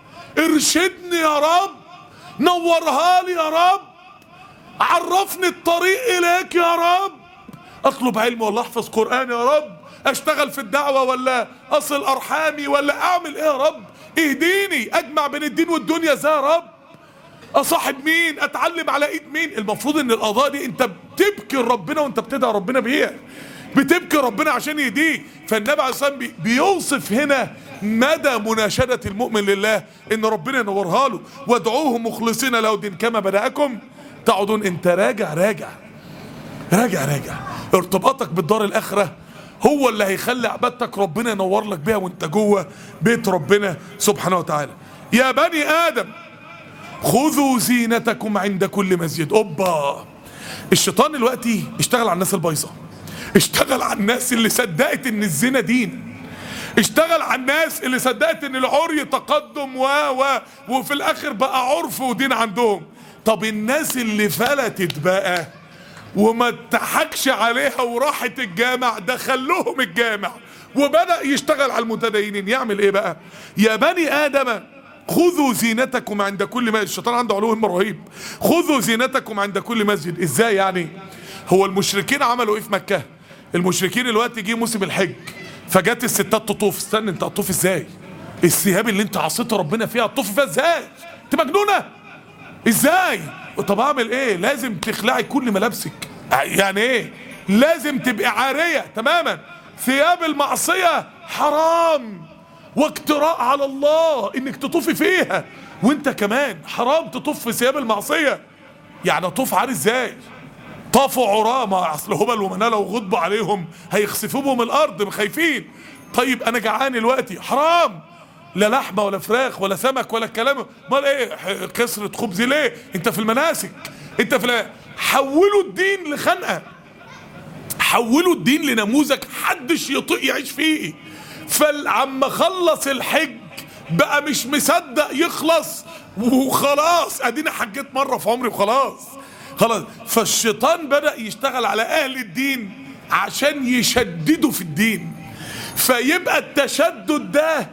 ارشدني يا رب نورها لي يا رب عرفني الطريق اليك يا رب اطلب علم ولا احفظ قران يا رب اشتغل في الدعوه ولا اصل ارحامي ولا اعمل ايه يا رب اهديني اجمع بين الدين والدنيا ازاي يا رب اصاحب مين اتعلم على ايد مين المفروض ان القضاء دي انت بتبكي ربنا وانت بتدعي ربنا بيها بتبكي ربنا عشان يهديه فالنبي عليه الصلاه والسلام بيوصف هنا مدى مناشده المؤمن لله ان ربنا ينورها له وادعوه مخلصين له الدين كما بداكم تقعدون انت راجع راجع راجع راجع ارتباطك بالدار الاخره هو اللي هيخلي عبادتك ربنا ينور لك بيها وانت جوه بيت ربنا سبحانه وتعالى يا بني ادم خذوا زينتكم عند كل مسجد اوبا الشيطان دلوقتي اشتغل على الناس البايظه اشتغل على الناس اللي صدقت ان الزنا دين اشتغل على الناس اللي صدقت ان العري تقدم و و وفي الاخر بقى عرف ودين عندهم طب الناس اللي فلتت بقى وما اتحكش عليها وراحت الجامع دخلهم الجامع وبدأ يشتغل على المتدينين يعمل ايه بقى يا بني ادم خذوا زينتكم عند كل مسجد الشيطان عنده علو همه رهيب خذوا زينتكم عند كل مسجد ازاي يعني هو المشركين عملوا ايه في مكه المشركين الوقت جه موسم الحج فجت الستات تطوف استنى انت هتطوف ازاي الثياب اللي انت عصيت ربنا فيها هتطوف فيها ازاي انت مجنونه ازاي طب اعمل ايه لازم تخلعي كل ملابسك يعني ايه لازم تبقى عاريه تماما ثياب المعصيه حرام واجتراء على الله انك تطوفي فيها وانت كمان حرام تطوف في ثياب المعصيه يعني اطوف عاري ازاي طافوا عراه ما اصل هما الومناء لو غضبوا عليهم هيخسفوا بهم الارض خايفين طيب انا جعان دلوقتي حرام لا لحمه ولا فراخ ولا سمك ولا الكلام امال ايه كسره خبز ليه انت في المناسك انت في ال- حولوا الدين لخنقه حولوا الدين لنموذج حدش يطيق يعيش فيه فالعم خلص الحج بقى مش مصدق يخلص وخلاص ادينا حجيت مره في عمري وخلاص خلاص فالشيطان بدا يشتغل على اهل الدين عشان يشددوا في الدين فيبقى التشدد ده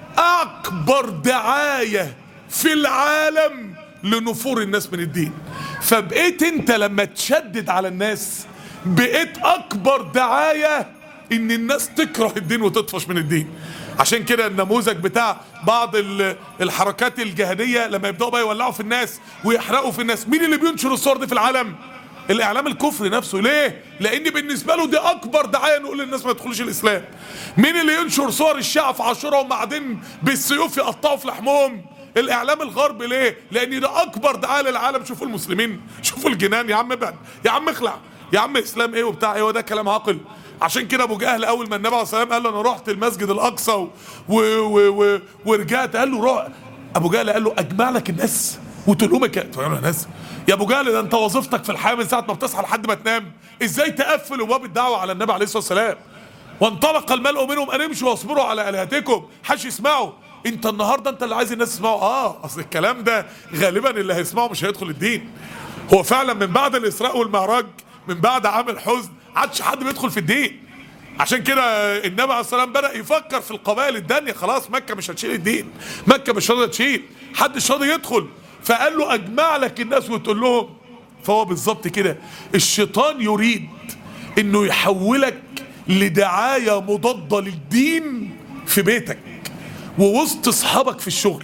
اكبر دعايه في العالم لنفور الناس من الدين فبقيت انت لما تشدد على الناس بقيت اكبر دعايه ان الناس تكره الدين وتطفش من الدين عشان كده النموذج بتاع بعض ال- الحركات الجهاديه لما يبداوا بقى يولعوا في الناس ويحرقوا في الناس مين اللي بينشر الصور دي في العالم الاعلام الكفري نفسه ليه لان بالنسبه له دي اكبر دعايه نقول للناس ما يدخلوش الاسلام مين اللي ينشر صور الشيعة في عاشوراء وهم قاعدين بالسيوف يقطعوا في لحمهم الاعلام الغربي ليه لان ده اكبر دعايه للعالم شوفوا المسلمين شوفوا الجنان يا عم ابعد يا عم اخلع يا عم اسلام ايه وبتاع ايه وده كلام عاقل عشان كده ابو جهل اول ما النبي عليه الصلاه والسلام قال له انا رحت المسجد الاقصى و... و... و... و... ورجعت قال له روح ابو جهل قال له اجمع لك الناس وتلومك تقول له يا ناس يا ابو جهل ده انت وظيفتك في الحياه من ساعه ما بتصحى لحد ما تنام ازاي تقفل ابواب الدعوه على النبي عليه الصلاه والسلام وانطلق الملء منهم ان امشوا واصبروا على الهتكم حش يسمعوا انت النهارده انت اللي عايز الناس تسمعوا اه اصل الكلام ده غالبا اللي هيسمعه مش هيدخل الدين هو فعلا من بعد الاسراء والمعراج من بعد عام الحزن عادش حد بيدخل في الدين عشان كده النبي عليه الصلاه والسلام بدا يفكر في القبائل الدنيا خلاص مكه مش هتشيل الدين مكه مش راضيه تشيل حدش راضي يدخل فقال له اجمع لك الناس وتقول لهم فهو بالظبط كده الشيطان يريد انه يحولك لدعايه مضاده للدين في بيتك ووسط اصحابك في الشغل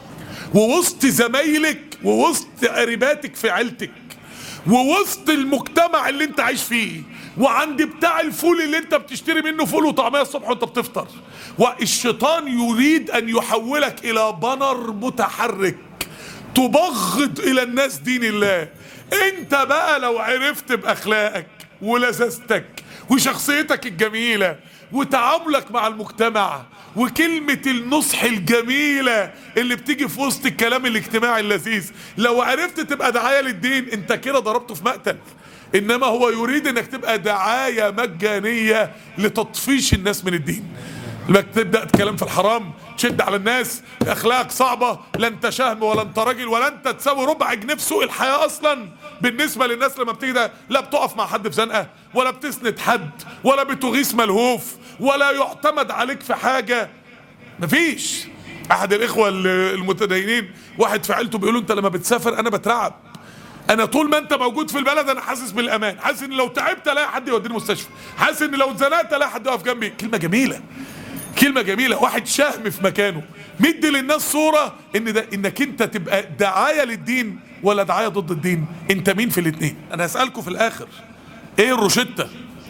ووسط زمايلك ووسط قريباتك في عيلتك ووسط المجتمع اللي انت عايش فيه وعند بتاع الفول اللي انت بتشتري منه فول وطعميه الصبح وانت بتفطر والشيطان يريد ان يحولك الى بنر متحرك تبغض الى الناس دين الله انت بقى لو عرفت باخلاقك ولذاذتك وشخصيتك الجميلة وتعاملك مع المجتمع وكلمة النصح الجميلة اللي بتيجي في وسط الكلام الاجتماعي اللذيذ لو عرفت تبقى دعاية للدين انت كده ضربته في مقتل انما هو يريد انك تبقى دعاية مجانية لتطفيش الناس من الدين انك تبدا تتكلم في الحرام تشد على الناس اخلاقك صعبه لا انت شهم ولا انت راجل ولا انت تساوي ربع جنيه في سوق الحياه اصلا بالنسبه للناس لما بتيجي ده لا بتقف مع حد في زنقه ولا بتسند حد ولا بتغيث ملهوف ولا يعتمد عليك في حاجه مفيش احد الاخوه المتدينين واحد في عيلته بيقول له انت لما بتسافر انا بترعب انا طول ما انت موجود في البلد انا حاسس بالامان حاسس ان لو تعبت الاقي حد يوديني المستشفى حاسس ان لو اتزنقت الاقي حد يقف جنبي كلمه جميله كلمه جميله واحد شهم في مكانه مدي للناس صوره ان ده انك انت تبقى دعايه للدين ولا دعايه ضد الدين انت مين في الاثنين انا هسالكم في الاخر ايه الروشته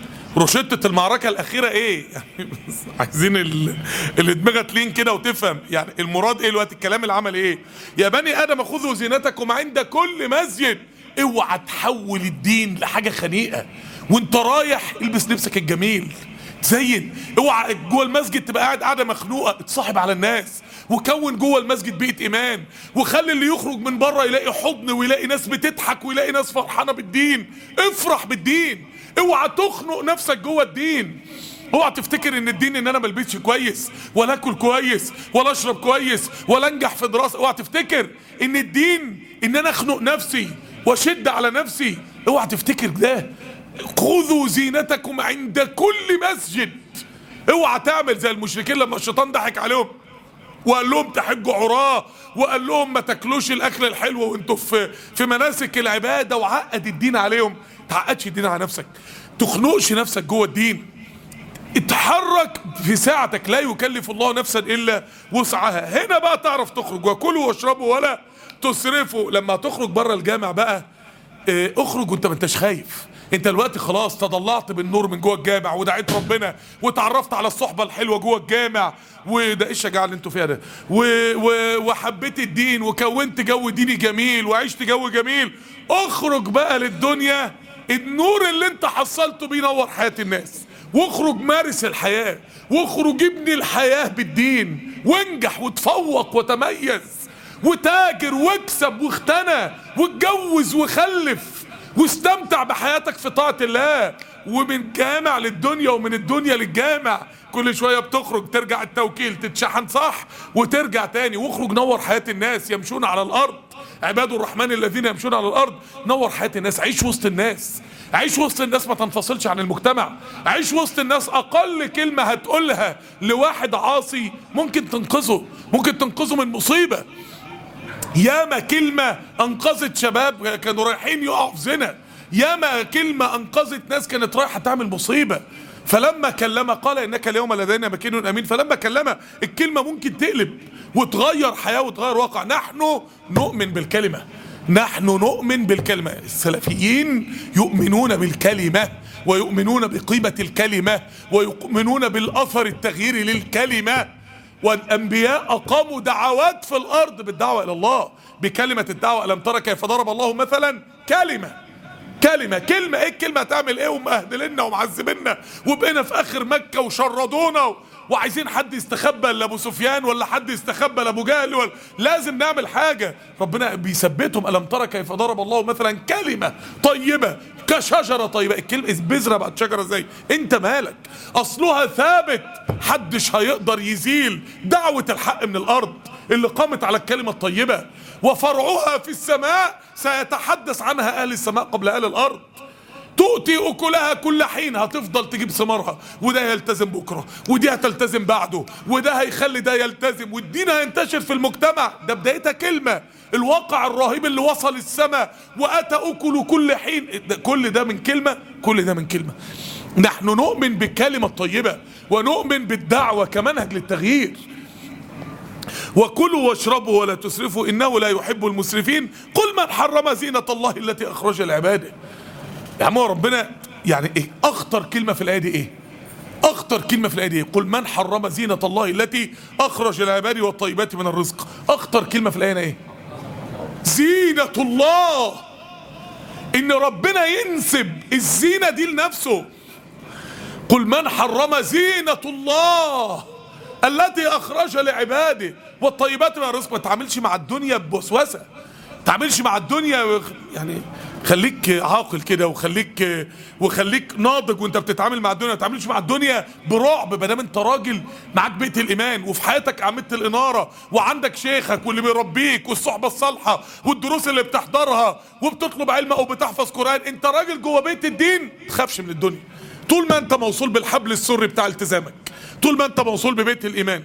روشتة المعركة الأخيرة إيه؟ يعني عايزين اللي دماغها تلين كده وتفهم، يعني المراد إيه الوقت الكلام العمل إيه؟ يا بني آدم خذوا زينتكم عند كل مسجد، اوعى تحول الدين لحاجة خنيقة، وأنت رايح البس لبسك الجميل، تزين، اوعى جوه المسجد تبقى قاعد قاعدة مخنوقة، اتصاحب على الناس، وكون جوه المسجد بيئة إيمان، وخلي اللي يخرج من بره يلاقي حضن ويلاقي ناس بتضحك ويلاقي ناس فرحانة بالدين، افرح بالدين، اوعى تخنق نفسك جوه الدين اوعى تفتكر ان الدين ان انا ما البسش كويس ولا اكل كويس ولا اشرب كويس ولا انجح في دراسه اوعى تفتكر ان الدين ان انا اخنق نفسي واشد على نفسي اوعى تفتكر ده خذوا زينتكم عند كل مسجد اوعى تعمل زي المشركين لما الشيطان ضحك عليهم وقال لهم تحجوا عراه وقال لهم ما تاكلوش الاكل الحلو وانتوا في في مناسك العباده وعقد الدين عليهم تعقدش الدين على نفسك تخنقش نفسك جوه الدين اتحرك في ساعتك لا يكلف الله نفسا الا وسعها هنا بقى تعرف تخرج وكلوا واشربوا ولا تسرفوا لما تخرج بره الجامع بقى اه اخرج وانت ما انتش خايف انت دلوقتي خلاص تضلعت بالنور من جوه الجامع ودعيت ربنا وتعرفت على الصحبه الحلوه جوه الجامع وده ايه الشجاعه اللي انتوا فيها ده و و وحبيت الدين وكونت جو ديني جميل وعشت جو جميل اخرج بقى للدنيا النور اللي انت حصلته بينور حياه الناس واخرج مارس الحياه واخرج ابني الحياه بالدين وانجح وتفوق وتميز وتاجر واكسب واختنى واتجوز وخلف واستمتع بحياتك في طاعة الله ومن جامع للدنيا ومن الدنيا للجامع كل شوية بتخرج ترجع التوكيل تتشحن صح وترجع تاني واخرج نور حياة الناس يمشون على الأرض عباد الرحمن الذين يمشون على الأرض نور حياة الناس عيش وسط الناس عيش وسط الناس ما تنفصلش عن المجتمع عيش وسط الناس أقل كلمة هتقولها لواحد عاصي ممكن تنقذه ممكن تنقذه من مصيبة ياما كلمة أنقذت شباب كانوا رايحين يقعوا في زنا ياما كلمة أنقذت ناس كانت رايحة تعمل مصيبة فلما كلم قال إنك اليوم لدينا مكين أمين فلما كلم الكلمة ممكن تقلب وتغير حياة وتغير واقع نحن نؤمن بالكلمة نحن نؤمن بالكلمة السلفيين يؤمنون بالكلمة ويؤمنون بقيمة الكلمة ويؤمنون بالأثر التغييري للكلمة والانبياء اقاموا دعوات في الارض بالدعوه الى الله بكلمه الدعوه الم ترى كيف ضرب الله مثلا كلمه كلمة كلمة ايه الكلمة هتعمل ايه ومأهدلنا ومعذبنا وبقينا في اخر مكة وشردونا وعايزين حد يستخبى لابو سفيان ولا حد يستخبى لابو جهل ولا لازم نعمل حاجة ربنا بيثبتهم ألم ترى كيف ضرب الله مثلا كلمة طيبة كشجرة طيبة الكلمة بذرة بعد شجرة ازاي انت مالك اصلها ثابت حدش هيقدر يزيل دعوة الحق من الارض اللي قامت على الكلمة الطيبة وفرعها في السماء سيتحدث عنها اهل السماء قبل اهل الارض تؤتي اكلها كل حين هتفضل تجيب ثمارها وده يلتزم بكره ودي هتلتزم بعده وده هيخلي ده يلتزم والدين هينتشر في المجتمع ده بدايتها كلمه الواقع الرهيب اللي وصل السماء واتى اكل كل حين ده كل ده من كلمه كل ده من كلمه نحن نؤمن بالكلمه الطيبه ونؤمن بالدعوه كمنهج للتغيير وكلوا واشربوا ولا تسرفوا انه لا يحب المسرفين قل من حرم زينه الله التي اخرج لعباده يا عم ربنا يعني ايه اخطر كلمه في الايه دي ايه اخطر كلمه في الايه دي إيه؟ قل من حرم زينه الله التي اخرج العباد والطيبات من الرزق اخطر كلمه في الايه ايه زينه الله ان ربنا ينسب الزينه دي لنفسه قل من حرم زينة الله التي أخرج لعباده والطيبات من الرزق ما تعملش مع الدنيا بوسوسة تعملش مع الدنيا وخ- يعني خليك عاقل كده وخليك وخليك ناضج وانت بتتعامل مع الدنيا ما تعملش مع الدنيا برعب ما دام انت راجل معاك بيت الايمان وفي حياتك عملت الاناره وعندك شيخك واللي بيربيك والصحبه الصالحه والدروس اللي بتحضرها وبتطلب علم او بتحفظ قران انت راجل جوه بيت الدين ما تخافش من الدنيا طول ما انت موصول بالحبل السري بتاع التزامك طول ما انت موصول ببيت الايمان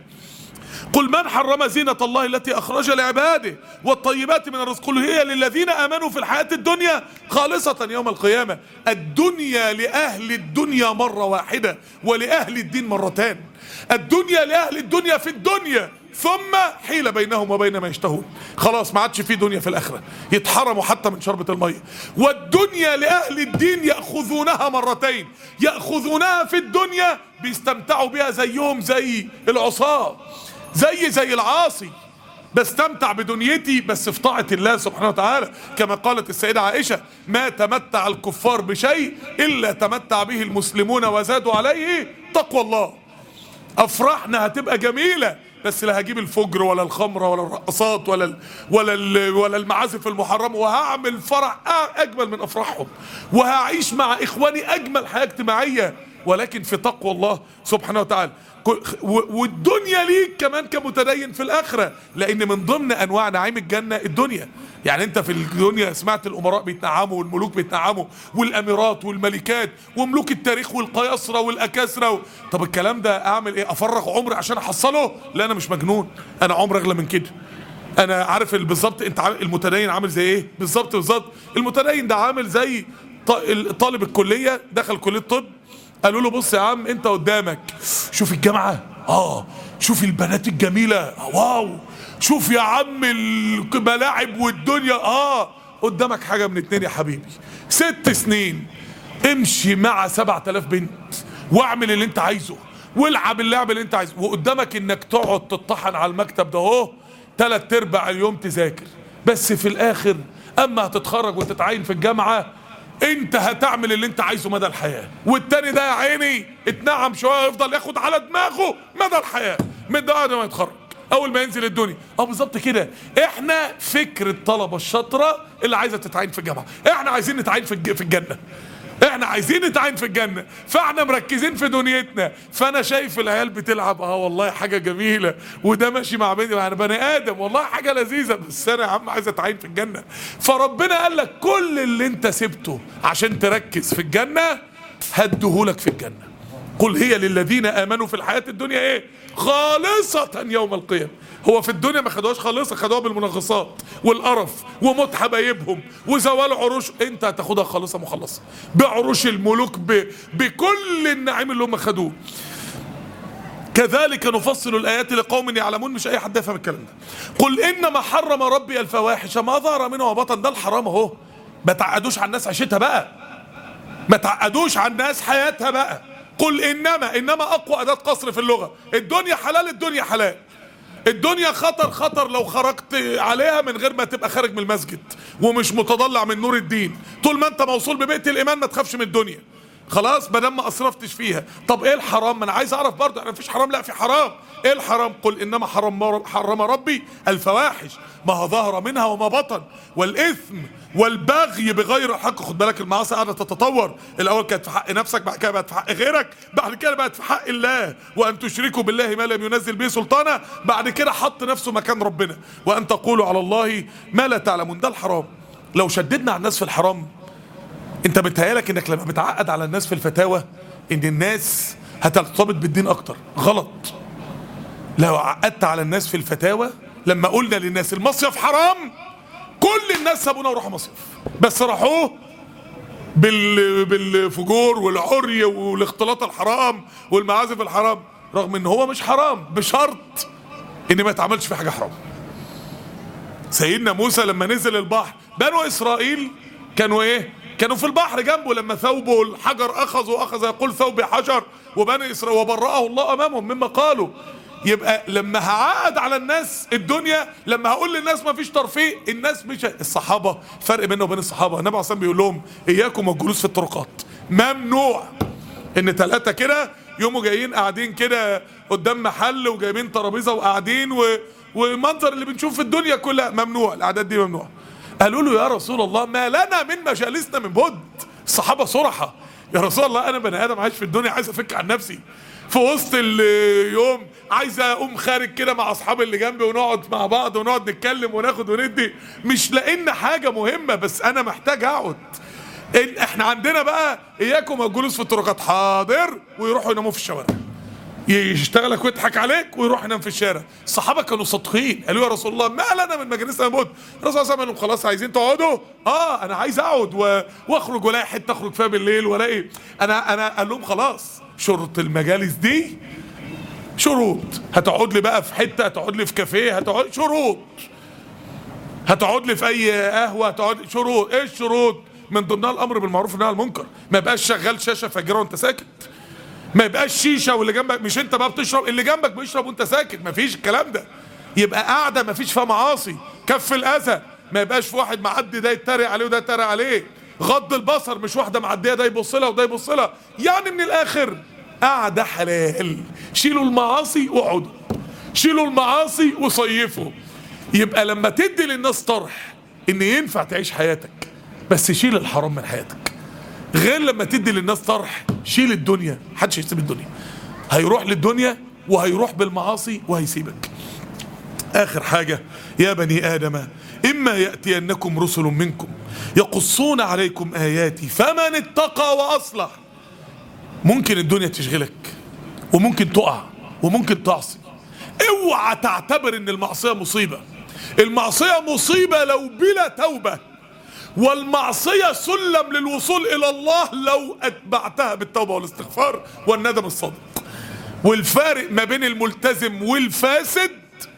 قل من حرم زينة الله التي أخرج لعباده والطيبات من الرزق قل هي للذين آمنوا في الحياة الدنيا خالصة يوم القيامة الدنيا لأهل الدنيا مرة واحدة ولأهل الدين مرتان الدنيا لأهل الدنيا في الدنيا ثم حيل بينهم وبين ما يشتهون خلاص ما عادش في دنيا في الآخرة يتحرموا حتى من شربة المية والدنيا لأهل الدين يأخذونها مرتين يأخذونها في الدنيا بيستمتعوا بها زيهم زي العصاة زي زي العاصي بستمتع بدنيتي بس في طاعة الله سبحانه وتعالى كما قالت السيدة عائشة ما تمتع الكفار بشيء إلا تمتع به المسلمون وزادوا عليه تقوى الله افراحنا هتبقى جميله بس لا هجيب الفجر ولا الخمره ولا الرقصات ولا ال ولا ال ولا المعازف المحرمه وهعمل فرح أ- اجمل من افراحهم وهعيش مع اخواني اجمل حياه اجتماعيه ولكن في تقوى الله سبحانه وتعالى كل- و- والدنيا ليك كمان كمتدين في الاخره لان من ضمن انواع نعيم الجنه الدنيا يعني انت في الدنيا سمعت الامراء بيتنعموا والملوك بيتنعموا والاميرات والملكات وملوك التاريخ والقياصره والاكاسره و... طب الكلام ده اعمل ايه افرغ عمري عشان احصله لا انا مش مجنون انا عمري اغلى من كده انا عارف ال- بالظبط انت عامل المتدين عامل زي ايه بالظبط بالظبط المتدين ده عامل زي ط- طالب الكليه دخل كليه طب قالوا له بص يا عم انت قدامك شوف الجامعه اه شوف البنات الجميله آه، واو شوف يا عم الملاعب والدنيا اه قدامك حاجه من اتنين يا حبيبي ست سنين امشي مع سبعة آلاف بنت واعمل اللي انت عايزه والعب اللعب اللي انت عايزه وقدامك انك تقعد تطحن على المكتب ده اهو تلات ارباع اليوم تذاكر بس في الاخر اما هتتخرج وتتعين في الجامعه انت هتعمل اللي انت عايزه مدى الحياه والتاني ده يا عيني اتنعم شويه يفضل ياخد على دماغه مدى الحياه من ده ما يتخرج اول ما ينزل الدنيا اه بالظبط كده احنا فكر الطلبه الشاطره اللي عايزه تتعين في الجامعه احنا عايزين نتعين في الج- في الجنه احنا عايزين نتعين في الجنة فاحنا مركزين في دنيتنا فانا شايف العيال بتلعب اه والله حاجة جميلة وده ماشي مع بني انا بني ادم والله حاجة لذيذة بس انا يا عم عايز اتعين في الجنة فربنا قال لك كل اللي انت سبته عشان تركز في الجنة هديهولك في الجنة قل هي للذين امنوا في الحياة الدنيا ايه خالصة يوم القيامة هو في الدنيا ما خدوهاش خالصة خدوها بالمنغصات والقرف وموت حبايبهم وزوال عروش انت هتاخدها خالصة مخلصة بعروش الملوك ب... بكل النعيم اللي هم خدوه كذلك نفصل الآيات لقوم يعلمون مش أي حد يفهم الكلام ده قل إنما حرم ربي الفواحش ما ظهر منه وبطن ده الحرام أهو ما تعقدوش على الناس عيشتها بقى ما تعقدوش على الناس حياتها بقى قل انما انما اقوى اداه قصر في اللغه الدنيا حلال الدنيا حلال الدنيا خطر خطر لو خرجت عليها من غير ما تبقى خارج من المسجد ومش متضلع من نور الدين طول ما انت موصول ببيت الايمان ما تخافش من الدنيا خلاص ما دام ما اسرفتش فيها طب ايه الحرام ما انا عايز اعرف برضه انا مفيش حرام لا في حرام ايه الحرام قل انما حرم حرم ربي الفواحش ما ظهر منها وما بطن والاثم والبغي بغير الحق خد بالك المعاصي قاعده تتطور الاول كانت في حق نفسك بعد كده بقت في حق غيرك بعد كده بقت في حق الله وان تشركوا بالله ما لم ينزل به سلطانا بعد كده حط نفسه مكان ربنا وان تقولوا على الله ما لا تعلمون ده الحرام لو شددنا على الناس في الحرام انت بتهيالك انك لما بتعقد على الناس في الفتاوى ان الناس هترتبط بالدين اكتر غلط لو عقدت على الناس في الفتاوى لما قلنا للناس المصيف حرام كل الناس سابونا وراحوا مصيف بس راحوه بال بالفجور والعري والاختلاط الحرام والمعازف الحرام رغم ان هو مش حرام بشرط ان ما يتعملش في حاجه حرام سيدنا موسى لما نزل البحر بنو اسرائيل كانوا ايه كانوا في البحر جنبه لما ثوبه الحجر اخذ واخذ يقول ثوبي حجر وبني اسرائيل وبرأه الله امامهم مما قالوا يبقى لما هعقد على الناس الدنيا لما هقول للناس ما فيش ترفيه الناس مش الصحابه فرق بيننا وبين الصحابه النبي عليه الصلاه والسلام بيقول لهم اياكم والجلوس في الطرقات ممنوع ان ثلاثة كده يوموا جايين قاعدين كده قدام محل وجايبين ترابيزة وقاعدين و... ومنظر اللي بنشوف في الدنيا كلها ممنوع الاعداد دي ممنوع قالوا له يا رسول الله ما لنا من مجالسنا من بد الصحابة صرحة يا رسول الله انا بني ادم عايش في الدنيا عايز افك عن نفسي في وسط اليوم عايز اقوم خارج كده مع اصحابي اللي جنبي ونقعد مع بعض ونقعد نتكلم وناخد وندي مش لان حاجه مهمه بس انا محتاج اقعد إن احنا عندنا بقى اياكم الجلوس في الطرقات حاضر ويروحوا يناموا في الشوارع يشتغلك ويضحك عليك ويروح ينام في الشارع الصحابه كانوا سطحين قالوا يا رسول الله ما لنا من مجلسنا موت الرسول صلى الله عليه وسلم قال لهم خلاص عايزين تقعدوا اه انا عايز اقعد و... واخرج والاقي حته اخرج فيها بالليل والاقي انا انا قال لهم خلاص شرط المجالس دي شروط هتقعد لي بقى في حته هتقعد لي في كافيه هتقعد شروط هتقعد لي في اي قهوه هتقعد شروط ايه الشروط من ضمنها الامر بالمعروف والنهي عن المنكر ما يبقاش شغال شاشه فجره وانت ساكت ما يبقاش شيشه واللي جنبك مش انت بقى بتشرب اللي جنبك بيشرب وانت ساكت ما فيش الكلام ده يبقى قاعده ما فيش فيها معاصي كف الاذى ما يبقاش في واحد معدي ده يتريق عليه وده يتريق عليه غض البصر مش واحده معديه ده يبص لها وده يبص لها يعني من الاخر قاعده حلال شيلوا المعاصي واقعدوا شيلوا المعاصي وصيفوا يبقى لما تدي للناس طرح ان ينفع تعيش حياتك بس شيل الحرام من حياتك غير لما تدي للناس طرح شيل الدنيا محدش هيسيب الدنيا هيروح للدنيا وهيروح بالمعاصي وهيسيبك اخر حاجة يا بني ادم اما يأتينكم رسل منكم يقصون عليكم اياتي فمن اتقى واصلح ممكن الدنيا تشغلك وممكن تقع وممكن تعصي اوعى تعتبر ان المعصية مصيبة المعصية مصيبة لو بلا توبة والمعصية سلم للوصول إلى الله لو أتبعتها بالتوبة والاستغفار والندم الصادق والفارق ما بين الملتزم والفاسد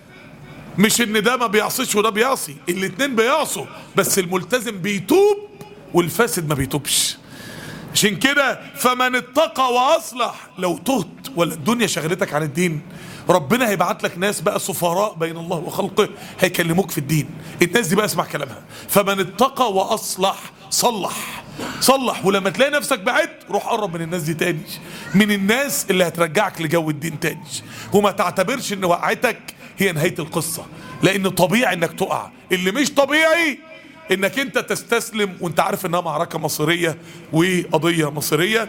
مش ان ده ما بيعصيش وده بيعصي الاتنين بيعصوا بس الملتزم بيتوب والفاسد ما بيتوبش عشان كده فمن اتقى واصلح لو تهت ولا الدنيا شغلتك عن الدين ربنا هيبعت لك ناس بقى سفراء بين الله وخلقه هيكلموك في الدين الناس دي بقى اسمع كلامها فمن اتقى واصلح صلح صلح ولما تلاقي نفسك بعدت روح قرب من الناس دي تاني من الناس اللي هترجعك لجو الدين تاني وما تعتبرش ان وقعتك هي نهاية القصة لان طبيعي انك تقع اللي مش طبيعي انك انت تستسلم وانت عارف انها معركة مصيرية وقضية مصيرية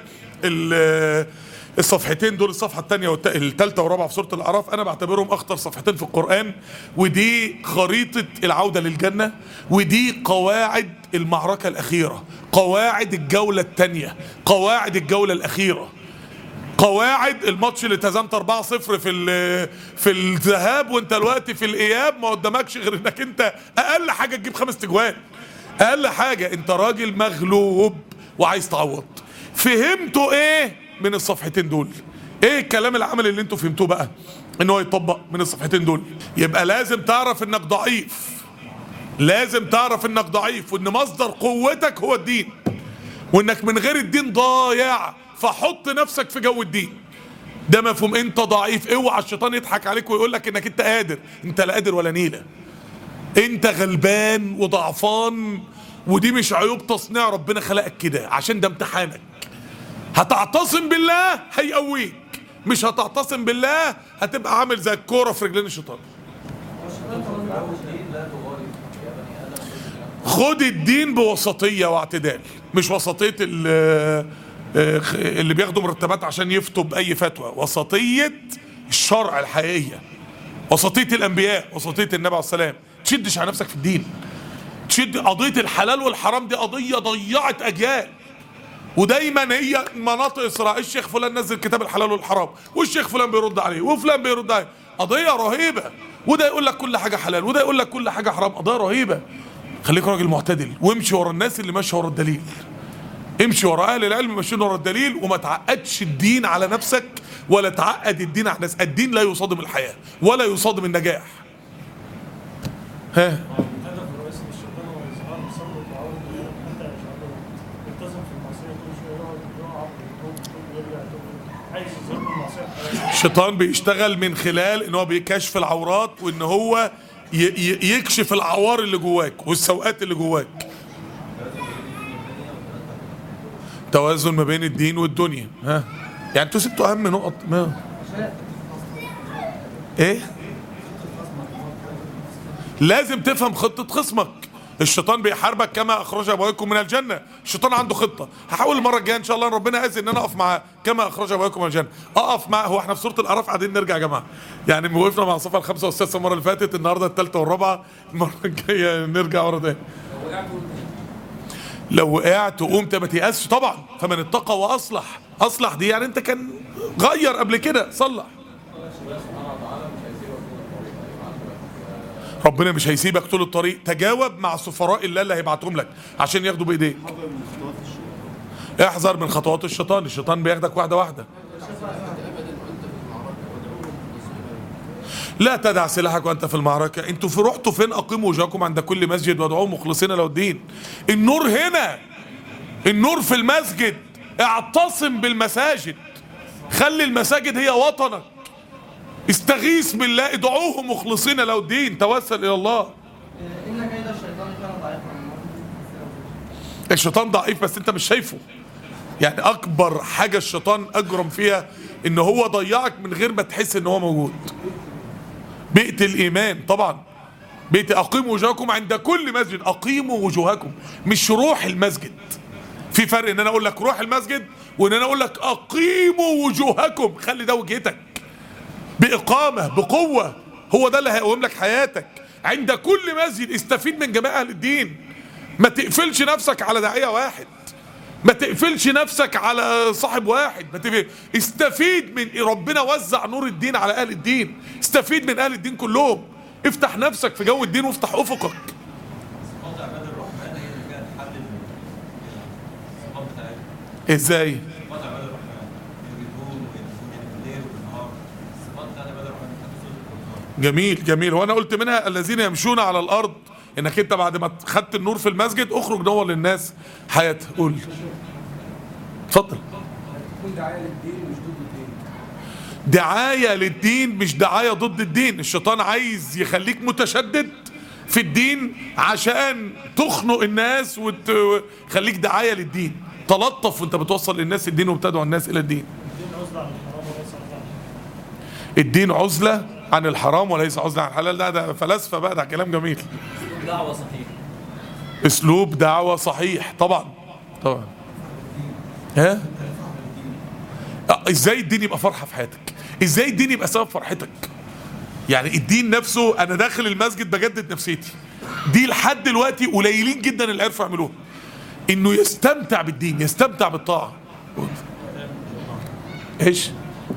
ال- الصفحتين دول الصفحة الثانية والثالثة والرابعة في سورة الأعراف أنا بعتبرهم أخطر صفحتين في القرآن ودي خريطة العودة للجنة ودي قواعد المعركة الأخيرة قواعد الجولة الثانية قواعد الجولة الأخيرة قواعد الماتش اللي اتهزمت 4-0 في ال- في الذهاب وانت دلوقتي في الاياب ما قدامكش غير انك انت اقل حاجه تجيب خمس تجوان اقل حاجه انت راجل مغلوب وعايز تعوض فهمتوا ايه من الصفحتين دول ايه الكلام العملي اللي انتوا فهمتوه بقى ان هو يطبق من الصفحتين دول يبقى لازم تعرف انك ضعيف لازم تعرف انك ضعيف وان مصدر قوتك هو الدين وانك من غير الدين ضايع فحط نفسك في جو الدين ده مفهوم انت ضعيف اوعى الشيطان يضحك عليك ويقول لك انك انت قادر انت لا قادر ولا نيله انت غلبان وضعفان ودي مش عيوب تصنيع ربنا خلقك كده عشان ده امتحانك هتعتصم بالله هيقويك مش هتعتصم بالله هتبقى عامل زي الكوره في رجلين الشيطان خد الدين بوسطية واعتدال مش وسطية ال- اللي بياخدوا مرتبات عشان يفتوا بأي فتوى وسطية الشرع الحقيقية وسطية الأنبياء وسطية النبي عليه السلام تشدش على نفسك في الدين تشد قضية الحلال والحرام دي قضية ضيعت أجيال ودايما هي مناطق اسراء الشيخ فلان نزل كتاب الحلال والحرام والشيخ فلان بيرد عليه وفلان بيرد عليه قضيه رهيبه وده يقول لك كل حاجه حلال وده يقول لك كل حاجه حرام قضيه رهيبه خليك راجل معتدل وامشي ورا الناس اللي ماشيه ورا الدليل امشي ورا اهل العلم ماشيين ورا الدليل وما تعقدش الدين على نفسك ولا تعقد الدين على الناس الدين لا يصادم الحياه ولا يصادم النجاح ها الهدف الرئيسي للشيطان هو اظهار صبر وتعاون حتى يجعله يلتزم في المعصيه كل شويه يقعد يقع ويتوب يتوب ويرجع يتوب عايز يظهر له المعصيه في حياته. الشيطان بيشتغل من خلال ان هو بيكشف العورات وان هو ي- ي- يكشف العوار اللي جواك والسوءات اللي جواك توازن ما بين الدين والدنيا ها يعني انتوا سبتوا اهم نقط ما ايه لازم تفهم خطة خصمك الشيطان بيحاربك كما اخرج ابويكم من الجنه الشيطان عنده خطه هحاول المره الجايه ان شاء الله إن ربنا عايز ان انا اقف معاه كما اخرج ابويكم من الجنه اقف معاه هو احنا في سوره الاعراف قاعدين نرجع يا جماعه يعني وقفنا مع الصفحه الخامسه والسادسه المره اللي فاتت النهارده الثالثه والرابعه المره الجايه نرجع ورا تاني لو وقعت وقمت ما تيأسش طبعا فمن اتقى واصلح اصلح دي يعني انت كان غير قبل كده صلح ربنا مش هيسيبك طول الطريق تجاوب مع سفراء الله اللي هيبعتهم لك عشان ياخدوا بايديك احذر من خطوات الشيطان الشيطان بياخدك واحده واحده لا تدع سلاحك وانت في المعركه انتوا في رحتوا فين اقيموا وجهكم عند كل مسجد وادعوه مخلصين له الدين النور هنا النور في المسجد اعتصم بالمساجد خلي المساجد هي وطنك استغيث بالله ادعوه مخلصين له الدين توسل الى الله إن كيد الشيطان كان ضعيفا الشيطان ضعيف بس انت مش شايفه يعني اكبر حاجه الشيطان اجرم فيها ان هو ضيعك من غير ما تحس ان هو موجود بيئه الايمان طبعا بيئه اقيموا وجوهكم عند كل مسجد اقيموا وجوهكم مش روح المسجد في فرق ان انا اقول لك روح المسجد وان انا اقول لك اقيموا وجوهكم خلي ده وجهتك بإقامة بقوة هو ده اللي هيقوم لك حياتك عند كل مسجد استفيد من جميع أهل الدين ما تقفلش نفسك على داعية واحد ما تقفلش نفسك على صاحب واحد ما تقفل. استفيد من ربنا وزع نور الدين على أهل الدين استفيد من أهل الدين كلهم افتح نفسك في جو الدين وافتح أفقك صفات عباد الرحمن هي اللي كانت تحدد الصفات بتاعتها ازاي صفات عباد الرحمن يريدون وينفون بالليل والنهار الصفات بتاعت عباد الرحمن بتاعت سوره الفرقان جميل جميل وانا قلت منها الذين يمشون على الارض انك انت بعد ما خدت النور في المسجد اخرج نور للناس حياتها قول اتفضل تكون دعايه للدين مش ضد الدين دعاية للدين مش دعاية ضد الدين الشيطان عايز يخليك متشدد في الدين عشان تخنق الناس وتخليك دعاية للدين تلطف وانت بتوصل للناس الدين وبتدعو الناس الى الدين الدين عزلة عن الحرام وليس عن الدين عزلة عن الحرام وليس عزلة عن الحلال ده ده فلاسفة بقى ده كلام جميل دعوه صحيحه اسلوب دعوة صحيح طبعا طبعا ها آه، ازاي الدين يبقى فرحة في حياتك ازاي الدين يبقى سبب فرحتك يعني الدين نفسه انا داخل المسجد بجدد نفسيتي دي لحد دلوقتي قليلين جدا اللي عرفوا يعملوها انه يستمتع بالدين يستمتع بالطاعة ايش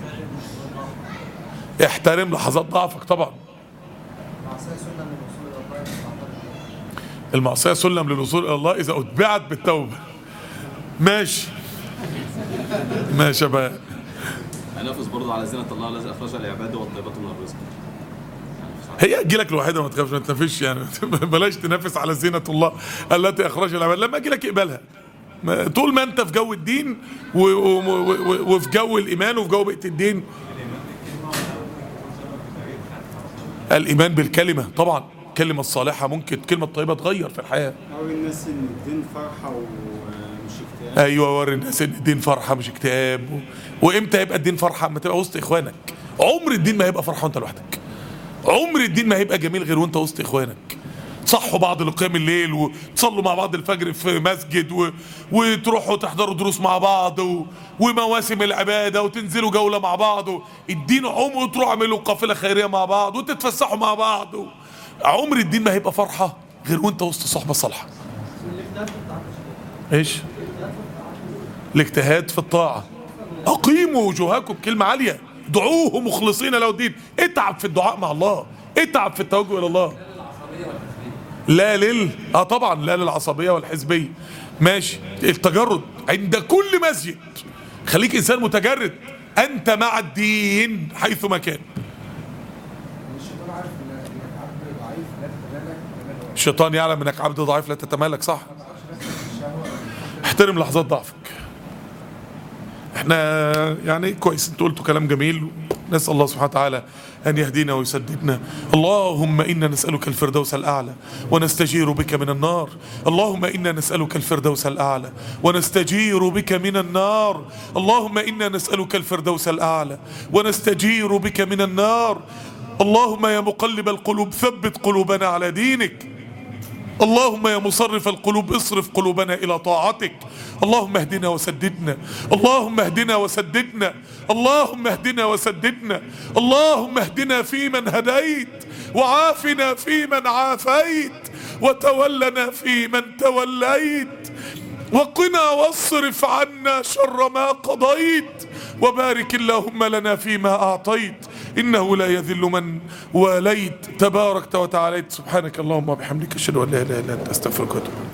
احترم لحظات ضعفك طبعا معصية سنة من الوصول إلى الله والعطاء. المعصية سلم للوصول إلى الله إذا أتبعت بالتوبة ماشي ماشي يا بقى هنقفز برضه على زينة الله الذي أخرج لعباده والطيبات من الرزق هي تجيلك الوحيدة ما تخافش ما تنافسش يعني بلاش تنافس على زينة الله التي أخرج العباد لما أجي لك اقبلها ما- طول ما أنت في جو الدين و- و- و- وفي جو الإيمان وفي جو بيئة الدين الإيمان بالكلمة طبعا الكلمة الصالحة ممكن الكلمة الطيبة تغير في الحياة أو الناس إن الدين فرحة ومش اكتئاب ايوه وري الناس ان الدين فرحه مش اكتئاب و... وامتى يبقى الدين فرحه اما تبقى وسط اخوانك عمر الدين ما هيبقى فرحه وانت لوحدك عمر الدين ما هيبقى جميل غير وانت وسط اخوانك صحوا بعض لقيام الليل وتصلوا مع بعض الفجر في مسجد و... وتروحوا تحضروا دروس مع بعض و... ومواسم العباده وتنزلوا جوله مع بعض و... الدين عمر وتروحوا اعملوا قافله خيريه مع بعض وتتفسحوا مع بعض و... عمر الدين ما هيبقى فرحه غير وانت وسط صحبه صالحه ايش الاجتهاد في الطاعة أقيموا وجوهكم كلمة عالية دعوه مخلصين له الدين اتعب في الدعاء مع الله اتعب في التوجه إلى الله لا لل اه طبعا لا للعصبية والحزبية ماشي التجرد عند كل مسجد خليك إنسان متجرد أنت مع الدين حيثما كان الشيطان عارف إن- إنك عبد ضعيف لا تتمالك تمام الشيطان يعلم انك عبد ضعيف لا تتمالك صح احترم لحظات ضعفك احنا يعني كويس انتوا قلتوا كلام جميل نسأل الله سبحانه وتعالى أن يهدينا ويسددنا اللهم إنا نسألك الفردوس الأعلى ونستجير بك من النار اللهم إنا نسألك الفردوس الأعلى ونستجير بك من النار اللهم إنا نسألك الفردوس الأعلى ونستجير بك من النار اللهم يا مقلب القلوب ثبت قلوبنا على دينك اللهم يا مصرف القلوب اصرف قلوبنا الى طاعتك اللهم اهدنا وسددنا اللهم اهدنا وسددنا اللهم اهدنا وسددنا اللهم اهدنا فيمن هديت وعافنا فيمن عافيت وتولنا فيمن توليت وقنا واصرف عنا شر ما قضيت وبارك اللهم لنا فيما اعطيت انه لا يذل من واليت تباركت وتعاليت سبحانك اللهم وبحمدك اشهد ان لا اله الا انت استغفرك واتوب إليك.